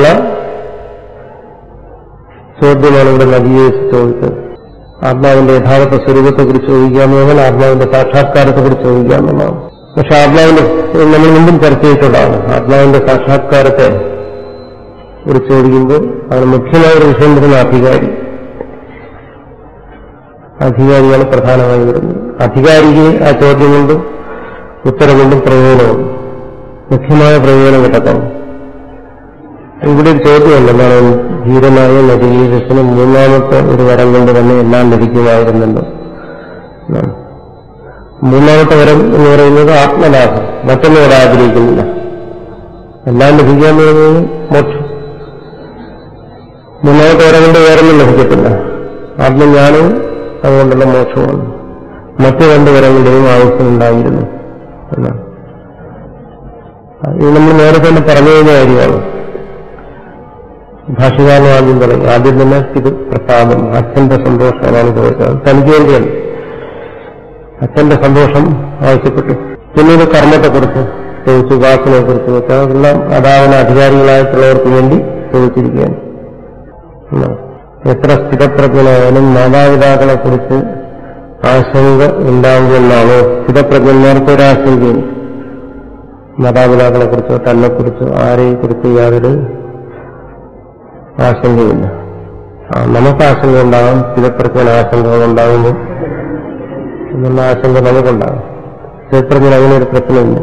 ചോദ്യമാണ് ഇവിടെ നവീകരിച്ച് ചോദിച്ചത് ആത്മാവിന്റെ യഥാർത്ഥ സ്വരൂപത്തെക്കുറിച്ച് ചോദിക്കാമെന്നാൽ ആത്മാവിന്റെ സാക്ഷാത്കാരത്തെക്കുറിച്ച് ചോദിക്കാമെന്നാണ് പക്ഷെ ആത്മാവിന്റെ നമ്മൾ മുമ്പും ചർച്ച ചെയ്തിട്ടുള്ളതാണ് ആത്മാവിന്റെ സാക്ഷാത്കാരത്തെ കുറിച്ച് ചോദിക്കുമ്പോൾ അതിന് മുഖ്യമായ ഒരു വിഷയം വരുന്ന അധികാരി അധികാരിയാണ് പ്രധാനമായി വരുന്നത് അധികാരിക്ക് ആ ചോദ്യം കൊണ്ടും ഉത്തരം കൊണ്ടും പ്രയോജനമുണ്ട് മുഖ്യമായ പ്രയോജനം കിട്ടത്തണം ഇവിടെ ഒരു ചോദ്യമുണ്ട് എന്താണ് ധീരനായ നദീകൃഷ്ണന് മൂന്നാമത്തെ ഒരു വരം കൊണ്ട് തന്നെ എല്ലാം ലഭിക്കുമായിരുന്നല്ലോ എന്നാണ്. മൂന്നാമത്തെ വരം എന്ന് പറയുന്നത് ആത്മലാഭം മറ്റൊന്നും ഇവിടെ ആഗ്രഹിക്കുന്നില്ല എല്ലാം ലഭിക്കാന്ന് പറയുന്നത് മോക്ഷം മൂന്നാമത്തെ വരം കൊണ്ട് വേറൊന്നും ലഭിക്കത്തില്ല ആത്മജ്ഞാനവും അതുകൊണ്ടുള്ള മോക്ഷമാണ് മറ്റു രണ്ട് വരങ്ങളുടെയും ആവശ്യമുണ്ടായിരുന്നു എന്നാണ് ഇത് നമ്മൾ നേരത്തെ തന്നെ പറഞ്ഞു കഴിഞ്ഞ കാര്യമാണ് ഭാഷകാരൻ ആദ്യം പറയും ആദ്യം തന്നെ ഇത് പ്രസാദം അച്ഛന്റെ സന്തോഷം അതാണ് ചോദിച്ചത് തനിക്ക് വേണ്ടിയാണ് അച്ഛന്റെ സന്തോഷം ആവശ്യപ്പെട്ടു പിന്നീട് കർമ്മത്തെക്കുറിച്ച് ചോദിച്ചു ഉപാസനയെക്കുറിച്ച് വെച്ചാൽ അതെല്ലാം അതാവുന്ന അധികാരികളായിട്ടുള്ളവർക്ക് വേണ്ടി ചോദിച്ചിരിക്കുകയാണ് എന്നാണ്. എത്ര സ്ഥിതപ്രജ്ഞനായാലും മാതാപിതാക്കളെ കുറിച്ച് ആശങ്ക ഉണ്ടാവുമെന്നാണോ സ്ഥിതപ്രജ്ഞന്മാർക്ക് ഒരാശങ്കയുണ്ട് മാതാപിതാക്കളെ കുറിച്ചോ തന്നെ കുറിച്ചോ ആരെയും കുറിച്ച് യാതൊരു ആശങ്കയില്ല ആ, നമുക്ക് ആശങ്ക ഉണ്ടാകും സ്ഥിരപ്രജ്ഞന ആശങ്കകൾ ഉണ്ടാകുമ്പോൾ എന്നുള്ള ആശങ്ക നമുക്കുണ്ടാകും സ്ഥിരപ്രജ്ഞന അങ്ങനെ ഒരു പ്രശ്നമില്ല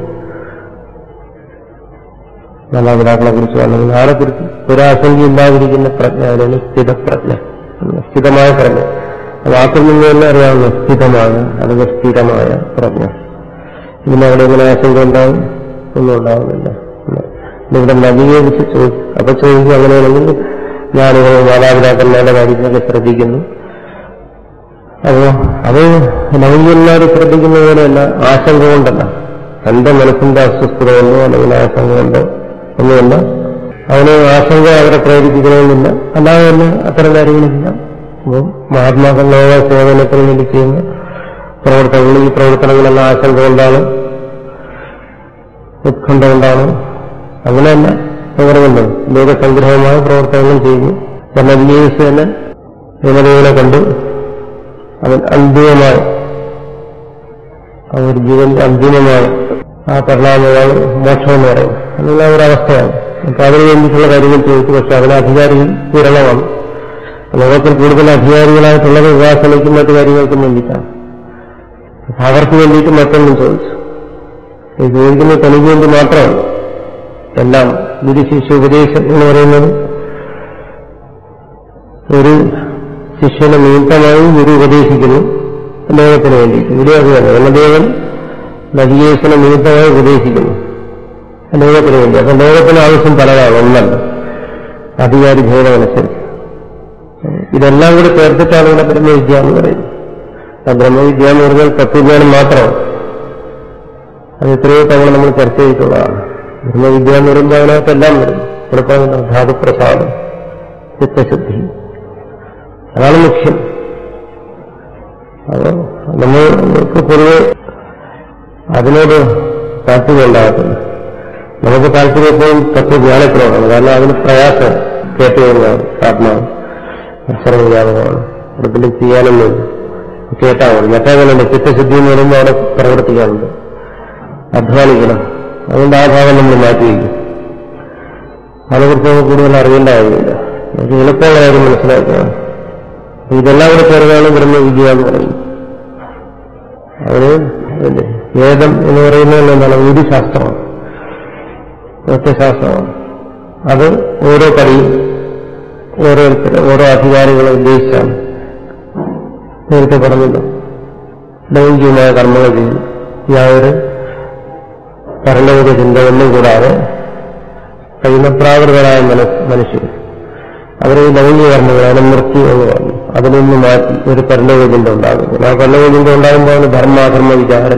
മാതാപിതാക്കളെ കുറിച്ചോ അല്ലെങ്കിൽ ആരെ കുറിച്ച് ഒരാശങ്കയില്ലാതിരിക്കുന്ന പ്രജ്ഞ അതിനാണ് സ്ഥിതപ്രജ്ഞ സ്ഥിതമായ പ്രജ്ഞ വാക്കിൽ നിന്ന് തന്നെ അറിയാവുന്ന സ്ഥിതമായ അല്ലെങ്കിൽ സ്ഥിരമായ പ്രജ്ഞ ഇതിന് അവിടെ എങ്ങനെ ആശങ്ക ഉണ്ടാവും ഒന്നും ഉണ്ടാവുന്നില്ല ഇവിടെ നവീകരിച്ച് ചോദിച്ചു അപ്പൊ ചോദിച്ചു അങ്ങനെയാണെങ്കിൽ ഞാനിത് മാതാപിതാക്കന്മാരുടെ കാര്യങ്ങളൊക്കെ ശ്രദ്ധിക്കുന്നു അപ്പോ അത് നവീകന്മാരെ ശ്രദ്ധിക്കുന്ന പോലെയല്ല ആശങ്ക കൊണ്ടല്ല തന്റെ മനസ്സിന്റെ അസ്വസ്ഥത കൊണ്ടോ അല്ലെങ്കിൽ ആശങ്ക കൊണ്ടോ ഒന്നുമല്ല അവന് ആശങ്ക അവരെ പ്രേരിപ്പിക്കണമെന്നില്ല അല്ലാതെ തന്നെ അത്തരം കാര്യങ്ങളില്ല അപ്പോൾ മഹാത്മാക്കളുടെ സേവനത്തിന് വേണ്ടി ചെയ്യുന്ന പ്രവർത്തനങ്ങൾ ഈ പ്രവർത്തനങ്ങളെല്ലാം ആശങ്ക കൊണ്ടാണ് ഉത്കണ്ഠ കൊണ്ടാണ് അങ്ങനെയല്ല പറയുന്നുണ്ട് ലോകസംഗ്രഹമായ പ്രവർത്തനങ്ങൾ ചെയ്യുന്നു ജനവിനീസ് തന്നെ യമദേവനെ കണ്ട് അവൻ അന്തിമമായ ആ ഒരു ജീവന്റെ അന്തിമമായ ആ പരിണാമമാണ് മോക്ഷം എന്ന് പറയുന്നത് എന്നുള്ള ഒരവസ്ഥയാണ് അപ്പൊ അതിനു വേണ്ടിയിട്ടുള്ള കാര്യങ്ങൾ ചോദിച്ചു പക്ഷെ അതിന് അധികാരികൾ വിരളമാണ് ലോകത്തിൽ കൂടുതൽ അധികാരികളായിട്ടുള്ളത് ഉപാസനയ്ക്കും മറ്റു കാര്യങ്ങൾക്കും വേണ്ടിയിട്ടാണ് അപ്പൊ അവർക്ക് വേണ്ടിയിട്ട് മറ്റൊന്നും ചോദിച്ചു ഈ ചോദിക്കുന്നത് തനിക്ക് വേണ്ടി മാത്രമാണ് എല്ലാം ഗുരുശിഷ്യ ഉപദേശം എന്ന് പറയുന്നത് ഒരു ശിഷ്യനെ നിമിത്തമായി ഗുരു ഉപദേശിക്കുന്നു ലോകത്തിന് വേണ്ടിയിട്ട് ഇവിടെ അത് തന്നെ യമദേവൻ നദിയേശനെ നിമിത്തമായി ഉപദേശിക്കുന്നു ലോകത്തിന് വേണ്ടി അപ്പൊ ലോകത്തിന് ആവശ്യം പലതാണ് ഒന്നല്ല അധികാരി ഭേദമനുസരിച്ച് ഇതെല്ലാം കൂടി ചേർത്തിട്ടാണ് ഇവിടെ ബ്രഹ്മവിദ്യ എന്ന് പറയുന്നത് ആ ബ്രഹ്മവിദ്യ എന്ന് പറഞ്ഞാൽ തത്വജ്ഞാനം മാത്രമാണ് അത് എത്രയോ തവണ നമ്മൾ ചർച്ച ചെയ്തിട്ടുള്ളതാണ് ബ്രഹ്മവിദ്യ എന്ന് പറയുമ്പോൾ അതിനകത്തെല്ലാം വരും ഇവിടെ പറയുന്നത് ധാതുപ്രസാദം ചിത്തശുദ്ധി അതാണ് മുഖ്യം അത് നമ്മൾക്ക് പൊതുവെ അതിനോട് താല്പര്യം ഉണ്ടാകത്തില്ല നമുക്ക് താല്പര്യം എപ്പോഴും തത്വജ്ഞാനത്തിനോടാണ് കാരണം അതിന് പ്രയാസം കേട്ടുകഴിഞ്ഞാൽ ആത്മാവ് സർവ്വവ്യാപകമാണ് അവിടെ പിന്നെ ചെയ്യാനൊന്നും കേട്ടാൽ മതി മറ്റേതല്ല ചിത്തശുദ്ധി എന്ന് പറയുമ്പോൾ അവിടെ പ്രവർത്തിക്കാറുണ്ട് അധ്വാനിക്കണം അതുകൊണ്ട് ആ ഭാഗം നമ്മൾ മാറ്റി വയ്ക്കും അതിനെക്കുറിച്ച് നമുക്ക് കൂടുതൽ അറിയേണ്ട കാര്യമില്ല നമുക്ക് എളുപ്പമുള്ള കാര്യം മനസ്സിലാക്കുക ഇതെല്ലാം കൂടെ ചേർന്നാണ് ബ്രഹ്മവിദ്യ എന്ന് പറയും അതിന് വേദം എന്ന് പറയുന്നത് എന്താണ് ഒരു ശാസ്ത്രമാണ് ഒറ്റശാസ്ത്രമാണ് അത് ഓരോ പടിയും ഓരോരുത്തർ ഓരോ അധികാരികളെ ഉദ്ദേശിച്ചാണ് നേരത്തെ പറഞ്ഞല്ലോ ലൈംഗികമായ കർമ്മങ്ങൾ ചെയ്തു യാതൊരു ഭരണവിധ ചിന്തകളിലും കൂടാതെ കഴിയുന്ന പ്രാകൃതരായ മനുഷ്യർ അവരെ ഈ ലൈംഗിക കർമ്മങ്ങൾ അതിനെ നിർത്തി എന്ന് പറഞ്ഞു അതിൽ നിന്ന് മാറ്റി ഒരു പരലോകചിന്ത ഉണ്ടാകുന്നു ആ പരലോകചിന്ത ഉണ്ടാകുമ്പോൾ ധർമാധർമ്മ വിചാരം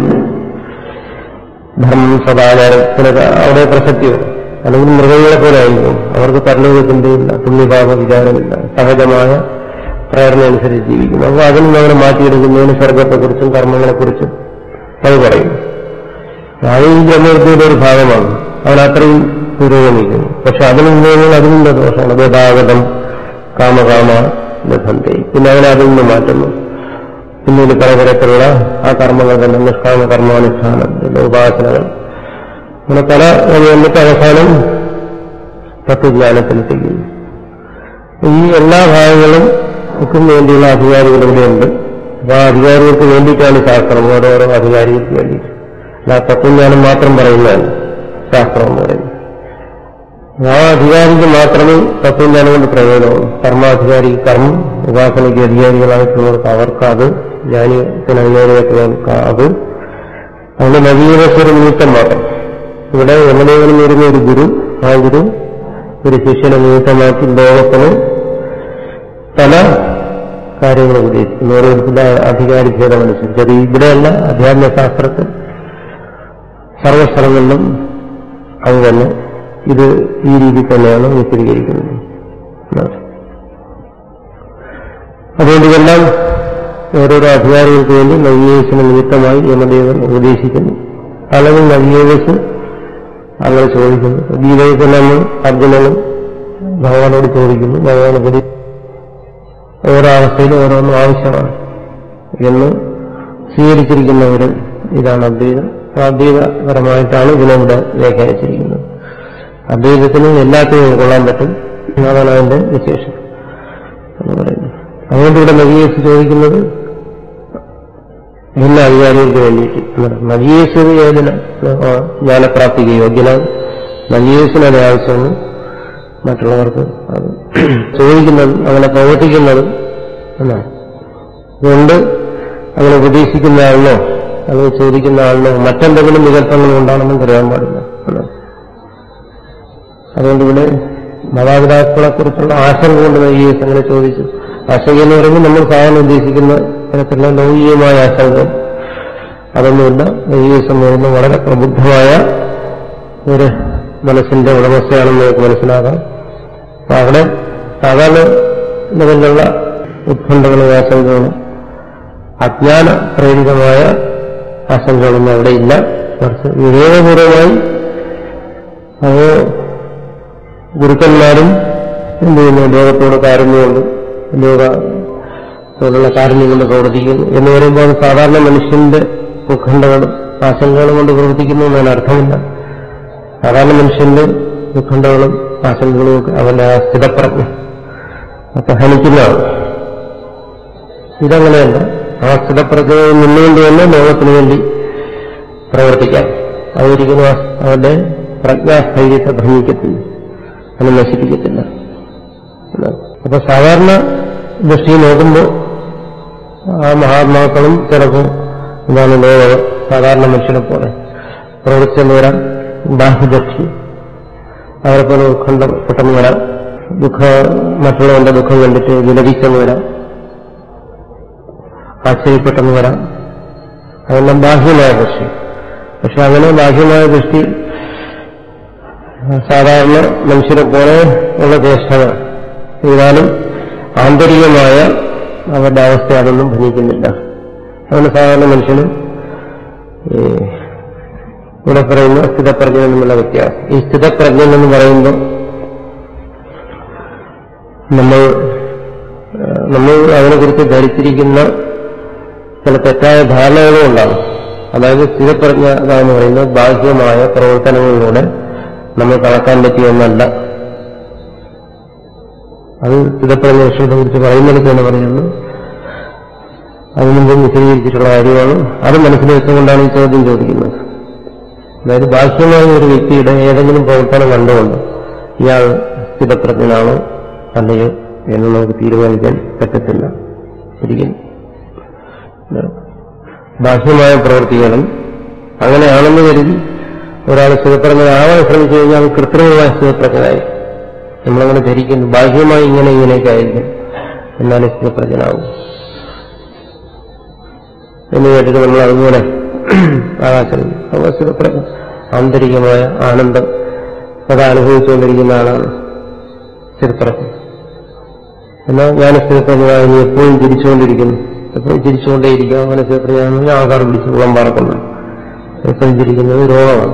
ധർമ്മം സദാചാരത്തിനൊക്കെ അവിടെ പ്രസക്തി വരും അല്ലെങ്കിൽ മൃഗങ്ങളെ പോലെ ആയിരിക്കും അവർക്ക് പരലോക ചിന്തയില്ല പുണ്യപാപ വിചാരമില്ല സഹജമായ പ്രേരണ അനുസരിച്ച് ജീവിക്കും അപ്പോൾ അതിൽ നിന്ന് അവരെ മാറ്റിയെടുക്കുന്നതിന് സ്വർഗത്തെക്കുറിച്ചും കർമ്മങ്ങളെക്കുറിച്ചും അത് പറയും അത് ഈ ബ്രഹ്മവിദ്യയുടെ ഒരു ഭാഗമാണ് അവൻ അത്രയും പുരോഗമിക്കുന്നു പക്ഷെ അതിൽ നിന്ന് അതിനുള്ള ദോഷമാണ് ഗതാഗതം കാമകാമ ബന്ധത്തെ പിന്നെ അവനെ അതിൽ നിന്ന് മാറ്റുന്നു പിന്നീട് പലതരത്തിലുള്ള ആ കർമ്മങ്ങൾ തന്നെ നിഷ്കാമ കർമാനുഷ്ഠാനം ഉപാസനകൾ അങ്ങനെ പല എന്നിട്ട് അവസാനം തത്വജ്ഞാനത്തിലെത്തിക്കുന്നു ഈ എല്ലാ ഭാഗങ്ങളും ക്കും വേണ്ടിയുള്ള അധികാരികൾ ഇവിടെയുണ്ട് അപ്പൊ ആ അധികാരികൾക്ക് വേണ്ടിയിട്ടാണ് ശാസ്ത്രം ഓരോരോ അധികാരികൾക്ക് വേണ്ടിയിട്ട് അല്ല തത്വജ്ഞാനം മാത്രം പറയുന്നതാണ് ശാസ്ത്രം എന്ന് പറയുന്നത് ആ അധികാരിക്ക് മാത്രമേ തത്വജ്ഞാനം കൊണ്ട് പ്രയോജനമുള്ളൂ കർമാധികാരി കർമ്മം ഉപാസനയ്ക്ക് അധികാരികളായിട്ടുള്ളവർക്ക് അവർക്ക് അത് ജ്ഞാനത്തിന് അധികാരിയായിട്ടുള്ളവർക്ക് അത് അതിന്റെ നവീകരണ നിമിത്തം മാത്രം ഇവിടെ യമദേവനും വരുന്ന ഒരു ഗുരു ആ ഗുരു ഒരു ശിഷ്യനെ നിമിത്തമാക്കി ലോകത്തിന് പല കാര്യങ്ങൾ ഉപദേശിക്കുന്നു ഓരോരുത്തരുടെ അധികാരി ഭേദമനുസരിച്ച് അത് ഇവിടെയല്ല അധ്യാത്മശാസ്ത്രത്തിൽ സർവസ്ഥലങ്ങളിലും അത് തന്നെ ഇത് ഈ രീതി തന്നെയാണ് വിശദീകരിക്കുന്നത് അതുകൊണ്ട് ഇതെല്ലാം ഓരോരോ അധികാരികൾക്ക് വേണ്ടി നവീകേശന് നിമിത്തമായി യമദേവൻ ഉപദേശിക്കുന്നു അല്ലെങ്കിൽ നവീകേശ് അങ്ങനെ ചോദിക്കുന്നു ഗീതയിൽ തന്നെ നമ്മൾ അർജുനനും ഭഗവാനോട് ചോദിക്കുന്നു ഭഗവാൻ ഉപദേശി ഓരോ അവസ്ഥയിലും ഓരോന്നും ആവശ്യമാണ് എന്ന് സ്വീകരിച്ചിരിക്കുന്ന ഒരു ഇതാണ് അദ്വൈതം അദ്വൈതപരമായിട്ടാണ് ഇതിനെവിടെ വ്യാഖ്യാനിച്ചിരിക്കുന്നത് അദ്വൈതത്തിന് എല്ലാത്തിനും ഉൾക്കൊള്ളാൻ പറ്റും അതാണ് അതിന്റെ വിശേഷം എന്ന് പറയുന്നത് അതുകൊണ്ട് ഇവിടെ നവീകരിച്ച് ചോദിക്കുന്നത് ഭിന്ന അധികാരികൾക്ക് വേണ്ടിയിട്ട് നവീകരിച്ചത് ഏതിന് ജ്ഞാനപ്രാപ്തിക്ക് യോഗ്യനാണ് നവീകരിച്ചിന് അത് ആവശ്യമാണ് മറ്റുള്ളവർക്ക് അത് ചോദിക്കുന്നത് അങ്ങനെ പ്രവർത്തിക്കുന്നതും എന്നാണ് അതുകൊണ്ട് അങ്ങനെ ഉപദേശിക്കുന്ന ആളിനോ അല്ലെങ്കിൽ ചോദിക്കുന്ന ആളിനോ മറ്റെന്തെങ്കിലും വികല്പങ്ങൾ ഉണ്ടാണെന്നും പറയാൻ പാടില്ല എന്നാണ് അതുകൊണ്ട് ഇവിടെ മാതാപിതാക്കളെ കുറിച്ചുള്ള ആശങ്ക കൊണ്ട് നവീകരിച്ച് അങ്ങനെ ചോദിച്ചു ആശങ്ക എന്ന് പറയുമ്പോൾ നമ്മൾ സാധാരണ ഉദ്ദേശിക്കുന്ന തരത്തിലുള്ള ലൗകികമായ ആശങ്ക അതൊന്നുമില്ല നവീകരിച്ചെന്ന് പറയുന്നത് വളരെ പ്രബുദ്ധമായ ഒരു മനസ്സിന്റെ ഉടമസ്ഥയാണെന്ന് നമുക്ക് മനസ്സിലാക്കാം അപ്പൊ അവിടെ സാധാരണ ലെവലിലുള്ള ഉത്കണ്ഠകളും ആശങ്കകളും അജ്ഞാന പ്രേരിതമായ ആശങ്കകളൊന്നും അവിടെ ഇല്ല മറിച്ച് വിവേകപൂർവമായി അത് ഗുരുക്കന്മാരും എന്ത് ചെയ്യുന്നു ലോകത്തോട് കാരുണ്യമുണ്ട് ലോകത്തോടുള്ള കാരുണ്യം കൊണ്ട് പ്രവർത്തിക്കുന്നു എന്ന് പറയുമ്പോൾ അത് സാധാരണ മനുഷ്യന്റെ ഉത്കണ്ഠകളും ആശങ്കകളും കൊണ്ട് പ്രവർത്തിക്കുന്നു എന്നതിന് അർത്ഥമില്ല സാധാരണ മനുഷ്യന്റെ ഉത്കണ്ഠകളും ആശങ്കകളും ഒക്കെ അവന്റെ ആ സ്ഥിരപ്രജ്ഞ ഒക്കെ ഹനിക്കുന്നതാണ് ഇതങ്ങനെയല്ല ആ സ്ഥിരപ്രജ്ഞയിൽ നിന്നുകൊണ്ട് തന്നെ ലോകത്തിന് വേണ്ടി പ്രവർത്തിക്കാം അതൊരിക്കലും അവന്റെ പ്രജ്ഞാസ്ഥൈര്യത്തെ ഭ്രമിക്കത്തില്ല അത് നശിപ്പിക്കത്തില്ല അപ്പൊ സാധാരണ ദൃഷ്ടി നോക്കുമ്പോൾ ആ മഹാത്മാക്കളും ചിലപ്പോൾ എന്താണ് ലോക സാധാരണ മനുഷ്യനെ പോലെ പ്രവർത്തിച്ചെന്ന് വരാം ബാഹ്യദക്ഷി അവരെ പോലെ ദുഃഖം പെട്ടെന്ന് വരാം ദുഃഖ മറ്റുള്ളവന്റെ ദുഃഖം കണ്ടിട്ട് വിലപിച്ചെന്ന് വരാം ആശ്ചര്യപ്പെട്ടെന്ന് വരാം അതെല്ലാം ബാഹ്യമായ ദൃഷ്ടി പക്ഷെ അങ്ങനെ ബാഹ്യമായ ദൃഷ്ടി സാധാരണ മനുഷ്യരെ പോലെ ഉള്ള ചേഷ്ടകൾ ചെയ്താലും ആന്തരികമായ അവരുടെ അവസ്ഥ അതൊന്നും ഭരിക്കുന്നില്ല അങ്ങനെ സാധാരണ മനുഷ്യന് ഈ ഇവിടെ പറയുന്ന സ്ഥിതപ്രജ്ഞ എന്നുള്ള വ്യത്യാസം ഈ സ്ഥിതപ്രജ്ഞ എന്ന് പറയുമ്പോൾ നമ്മൾ നമ്മൾ അതിനെക്കുറിച്ച് ധരിച്ചിരിക്കുന്ന ചില തെറ്റായ ധാരണകളും ഉണ്ടാകും അതായത് സ്ഥിരപ്രജ്ഞ എന്ന് പറയുന്നത് ബാഹ്യമായ പ്രവർത്തനങ്ങളിലൂടെ നമ്മൾ കളക്കാൻ പറ്റിയ ഒന്നല്ല അത് സ്ഥിരപ്രജ്ഞ വിഷയത്തെ കുറിച്ച് പറയുന്നിടത്ത് തന്നെ പറയുന്നു അതിന് മുമ്പ് വിശദീകരിച്ചിട്ടുള്ള കാര്യമാണ് അത് മനസ്സിൽ വെച്ചുകൊണ്ടാണ് ഈ ചോദ്യം ചോദിക്കുന്നത് അതായത് ബാഹ്യമായ ഒരു വ്യക്തിയുടെ ഏതെങ്കിലും പ്രവർത്തനം കണ്ടുകൊണ്ട് ഇയാൾ സ്ഥിരപ്രജ്ഞനാണോ അല്ലയോ എന്ന് നമുക്ക് തീരുമാനിക്കാൻ പറ്റത്തില്ല ഒരിക്കലും ബാഹ്യമായ പ്രവൃത്തികളും അങ്ങനെയാണെന്ന് കരുതി ഒരാൾ സ്ഥിരപ്രജ്ഞനാവാൻ ശ്രമിച്ചു കഴിഞ്ഞാൽ അത് കൃത്രിമമായ സ്ഥിരപ്രജ്ഞനായി നമ്മളങ്ങനെ ധരിക്കുന്നു ബാഹ്യമായി ഇങ്ങനെ ഇങ്ങനെയൊക്കെ ആയിരിക്കും എന്നാലും സ്ഥിരപ്രജ്ഞനാവും എന്ന് കേട്ടിട്ട് നമ്മൾ അതുപോലെ ആകാശം അപ്പോൾ സ്ഥിരപ്രജ്ഞ ആന്തരികമായ ആനന്ദം അത് അനുഭവിച്ചുകൊണ്ടിരിക്കുന്ന ആളാണ് സ്ഥിരപ്രജ്ഞ എന്നാൽ ഞാൻ സ്ഥിരപ്രജ്ഞനായി ഇനി എപ്പോഴും ചിരിച്ചുകൊണ്ടിരിക്കുന്നു എപ്പോഴും ചിരിച്ചുകൊണ്ടേയിരിക്കുക അങ്ങനെ സ്ഥിരപ്രജ്ഞാണെങ്കിൽ ആൾക്കാർ പിടിച്ച് കുളം പറക്കുന്നു എപ്പോഴും ചിരിക്കുന്നത് രോഗമാണ്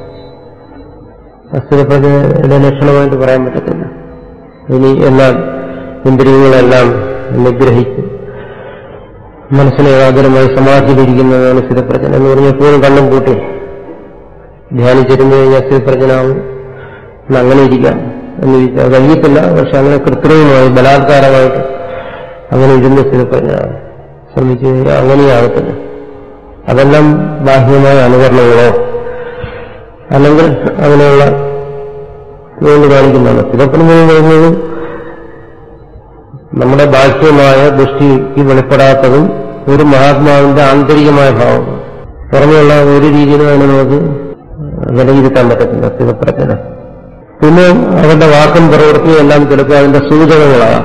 അസ്ഥിരപ്രജ്ഞയുടെ ലക്ഷണമായിട്ട് പറയാൻ പറ്റത്തില്ല ഇനി എന്നാൽ ഇന്ദ്രിയങ്ങളെല്ലാം നിഗ്രഹിക്കും മനസ്സിനെ ഏകാഗ്രമായി സമാധിയിലിരിക്കുന്നതാണ് സ്ഥിരപ്രജ്ഞ എന്ന് പറഞ്ഞാൽ എപ്പോഴും കണ്ണും കൂട്ടി ധ്യാനിച്ചിരുന്നു കഴിഞ്ഞാൽ സ്ഥിരപ്രജ്ഞനാവും അങ്ങനെ ഇരിക്കാം എന്ന് ചോദിച്ചാൽ കഴിയത്തില്ല പക്ഷെ അങ്ങനെ കൃത്രിമമായി ബലാത്കാരമായിട്ട് അങ്ങനെ ഇരുന്ന് സ്ഥിരപ്രജ്ഞനാണ് ശ്രമിച്ചു കഴിഞ്ഞാൽ അങ്ങനെയാകത്തില്ല അതെല്ലാം ബാഹ്യമായ അനുകരണങ്ങളോ അല്ലെങ്കിൽ അങ്ങനെയുള്ള വേണ്ടി കാണിക്കുന്നതാണ് സ്ഥിരപ്രജ്ഞ എന്ന് പറയുന്നത് നമ്മുടെ ബാഹ്യമായ ദൃഷ്ടിക്ക് വെളിപ്പെടാത്തതും ഒരു മഹാത്മാവിന്റെ ആന്തരികമായ ഭാവം പുറമെയുള്ള ഒരു രീതിയിലും അതിനെ നമുക്ക് വിലയിരുത്താൻ പറ്റത്തില്ല സ്ഥിരപ്രജ്ഞന പിന്നെ അവരുടെ വാക്കും പ്രവൃത്തിയും എല്ലാം ചിലപ്പോൾ അതിന്റെ സൂചകങ്ങളാകാം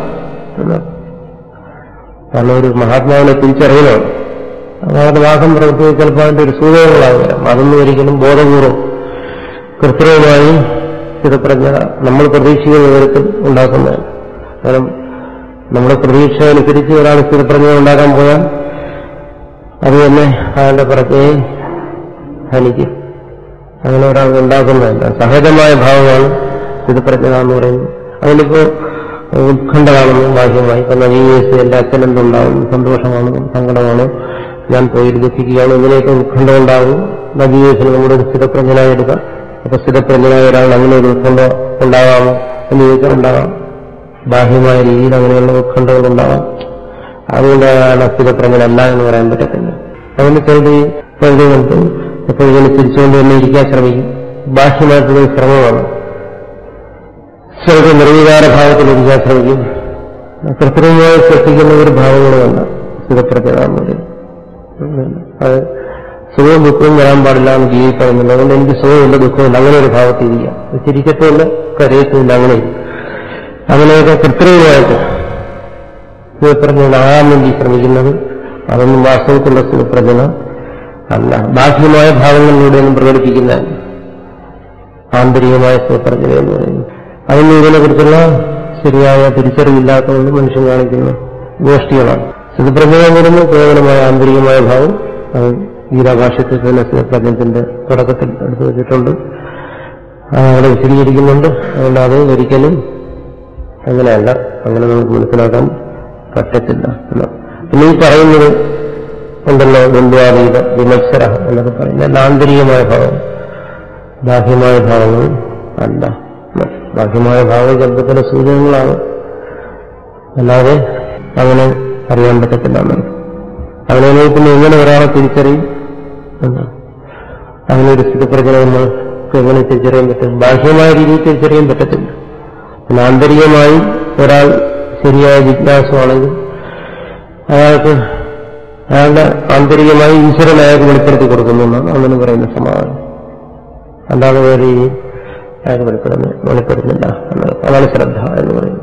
കാരണം ഒരു മഹാത്മാവിനെ തിരിച്ചറിയണം അവരുടെ വാക്കും പ്രവൃത്തിയും ചിലപ്പോൾ അതിന്റെ ഒരു സൂചകങ്ങളായി വരാം അതൊന്നും ഒരിക്കലും ബോധപൂർവം കൃത്രിമമായി സ്ഥിരപ്രജ്ഞ നമ്മൾ പ്രതീക്ഷിക്കുന്ന വിവരത്തിൽ ഉണ്ടാക്കുന്നതാണ് കാരണം നമ്മുടെ പ്രതീക്ഷ അനുസരിച്ച് ഒരാൾ സ്ഥിരപ്രജ്ഞ ഉണ്ടാക്കാൻ പോയാൽ അത് തന്നെ അയാളുടെ പ്രജ്ഞയെ ഹനിക്കും അങ്ങനെ ഒരാൾ ഉണ്ടാക്കുന്നതല്ല സഹജമായ ഭാവമാണ് സ്ഥിരപ്രജ്ഞ എന്ന് പറയുന്നത് അതിലിപ്പോ ഉത്കണ്ഠ കാണുന്നു ബാഹ്യമായി ഇപ്പൊ നവീകരിച്ച് എന്റെ അച്ഛൻ എന്തുണ്ടാവും സന്തോഷമാണ് സങ്കടമാണ് ഞാൻ പോയി ദുഃഖിക്കുകയാണ് ഇങ്ങനെയൊക്കെ ഉത്കണ്ഠ ഉണ്ടാകും നവീകരിച്ചിന് നമ്മുടെ ഒരു സ്ഥിരപ്രജ്ഞനായി എടുക്കാം അപ്പൊ സ്ഥിരപ്രജ്ഞനായ ഒരാൾ അങ്ങനെ ഒരു ഉത്കണ്ഠ ഉണ്ടാകാമോ എന്ന് ചോദിച്ചാൽ ഉണ്ടാകാം ബാഹ്യമായ രീതിയിൽ അങ്ങനെയുള്ള ഉത്കണ്ഠകൾ ഉണ്ടാകാം അതുകൊണ്ട് അയാൾ സ്ഥിരപ്രജ്ഞനല്ല എന്ന് പറയാൻ പറ്റത്തില്ല അതുകൊണ്ട് ചിലത് പഴുതുകൊണ്ട് എപ്പോഴും ഇങ്ങനെ തിരിച്ചുകൊണ്ട് തന്നെ ഇരിക്കാൻ ശ്രമിക്കും ബാഹ്യമായിട്ടുള്ള ഒരു ശ്രമമാണ് ചിലത് നിർവികാര ഭാവത്തിൽ ഇരിക്കാൻ ശ്രമിക്കും കൃത്രിമമായി സൃഷ്ടിക്കുന്ന ഒരു ഭാവങ്ങളുമല്ല സ്ഥിരപ്രജ്ഞത എന്ന് പറയുന്നത് അത് സുഖവും ദുഃഖവും വരാൻ പാടില്ല എന്ന് ജീവിക്കണമെന്നില്ല അതുകൊണ്ട് എനിക്ക് സുഖമില്ല ദുഃഖമില്ല അങ്ങനെ ഒരു ഭാവത്തിൽ ഇരിക്കാം ചിരിക്കത്തുമില്ല കരയത്തുമില്ല അങ്ങനെ അങ്ങനെയൊക്കെ കൃത്രിമമായിട്ട് ശിവപ്രജ്ഞനാകാൻ വേണ്ടി ശ്രമിക്കുന്നത് അതൊന്നും വാസ്തവത്തിലുള്ള ശിവപ്രജ്ഞന അല്ല ബാഹ്യമായ ഭാവങ്ങളിലൂടെയൊന്നും പ്രകടിപ്പിക്കുന്ന ആന്തരികമായ ശിവപ്രജ്ഞന എന്ന് പറയുന്നത് അതിന് ഇതിനെക്കുറിച്ചുള്ള ശരിയായ തിരിച്ചറിവില്ലാത്തതുകൊണ്ട് മനുഷ്യൻ കാണിക്കുന്ന ഗോഷ്ഠികളാണ് ശിവപ്രജ്ഞ എന്ന് പറയുന്നത് കേവലമായ ആന്തരികമായ ഭാവം അത് ഗീതാഭാഷ്യത്തിൽ തന്നെ ശിവപ്രജ്ഞത്തിന്റെ തുടക്കത്തിൽ എടുത്തു വെച്ചിട്ടുണ്ട് അവിടെ വിശദീകരിക്കുന്നുണ്ട് അതുകൊണ്ട് അത് ഒരിക്കലും അങ്ങനെയല്ല അങ്ങനെ നമുക്ക് മനസ്സിലാക്കാൻ പറ്റത്തില്ല പിന്നെ ഈ പറയുന്നത് ഉണ്ടല്ലോ ബന്ധുവാതീത വിമത്സര എന്നൊക്കെ പറയുന്നത് ആന്തരികമായ ഭാവം ബാഹ്യമായ ഭാവങ്ങൾ അല്ല ബാഹ്യമായ ഭാവം ചിലപ്പോൾ സൂചകങ്ങളാണ് അല്ലാതെ അങ്ങനെ അറിയാൻ പറ്റത്തില്ല എന്നാണ് അങ്ങനെ പിന്നെ എങ്ങനെ ഒരാളെ തിരിച്ചറിയും അങ്ങനെ ഒരു സ്ഥിതിപ്രചന നമ്മൾ നമുക്ക് എങ്ങനെ തിരിച്ചറിയാൻ പറ്റും ബാഹ്യമായ രീതിയിൽ തിരിച്ചറിയാൻ പറ്റത്തില്ല പിന്നെ ആന്തരികമായി ഒരാൾ ശരിയായ ജിജ്ഞാസമാണെങ്കിൽ അയാൾക്ക് അയാളുടെ ആന്തരികമായി ഈശ്വരൻ അയാൾക്ക് വെളിപ്പെടുത്തി കൊടുക്കുന്നു എന്നാണ് അങ്ങനെ പറയുന്ന സമാധാനം അല്ലാതെ വേറെ ഈ അയാൾക്ക് വെളിപ്പെടുന്ന വെളിപ്പെടുന്നില്ല എന്നത് അതാണ് ശ്രദ്ധ എന്ന് പറയുന്നത്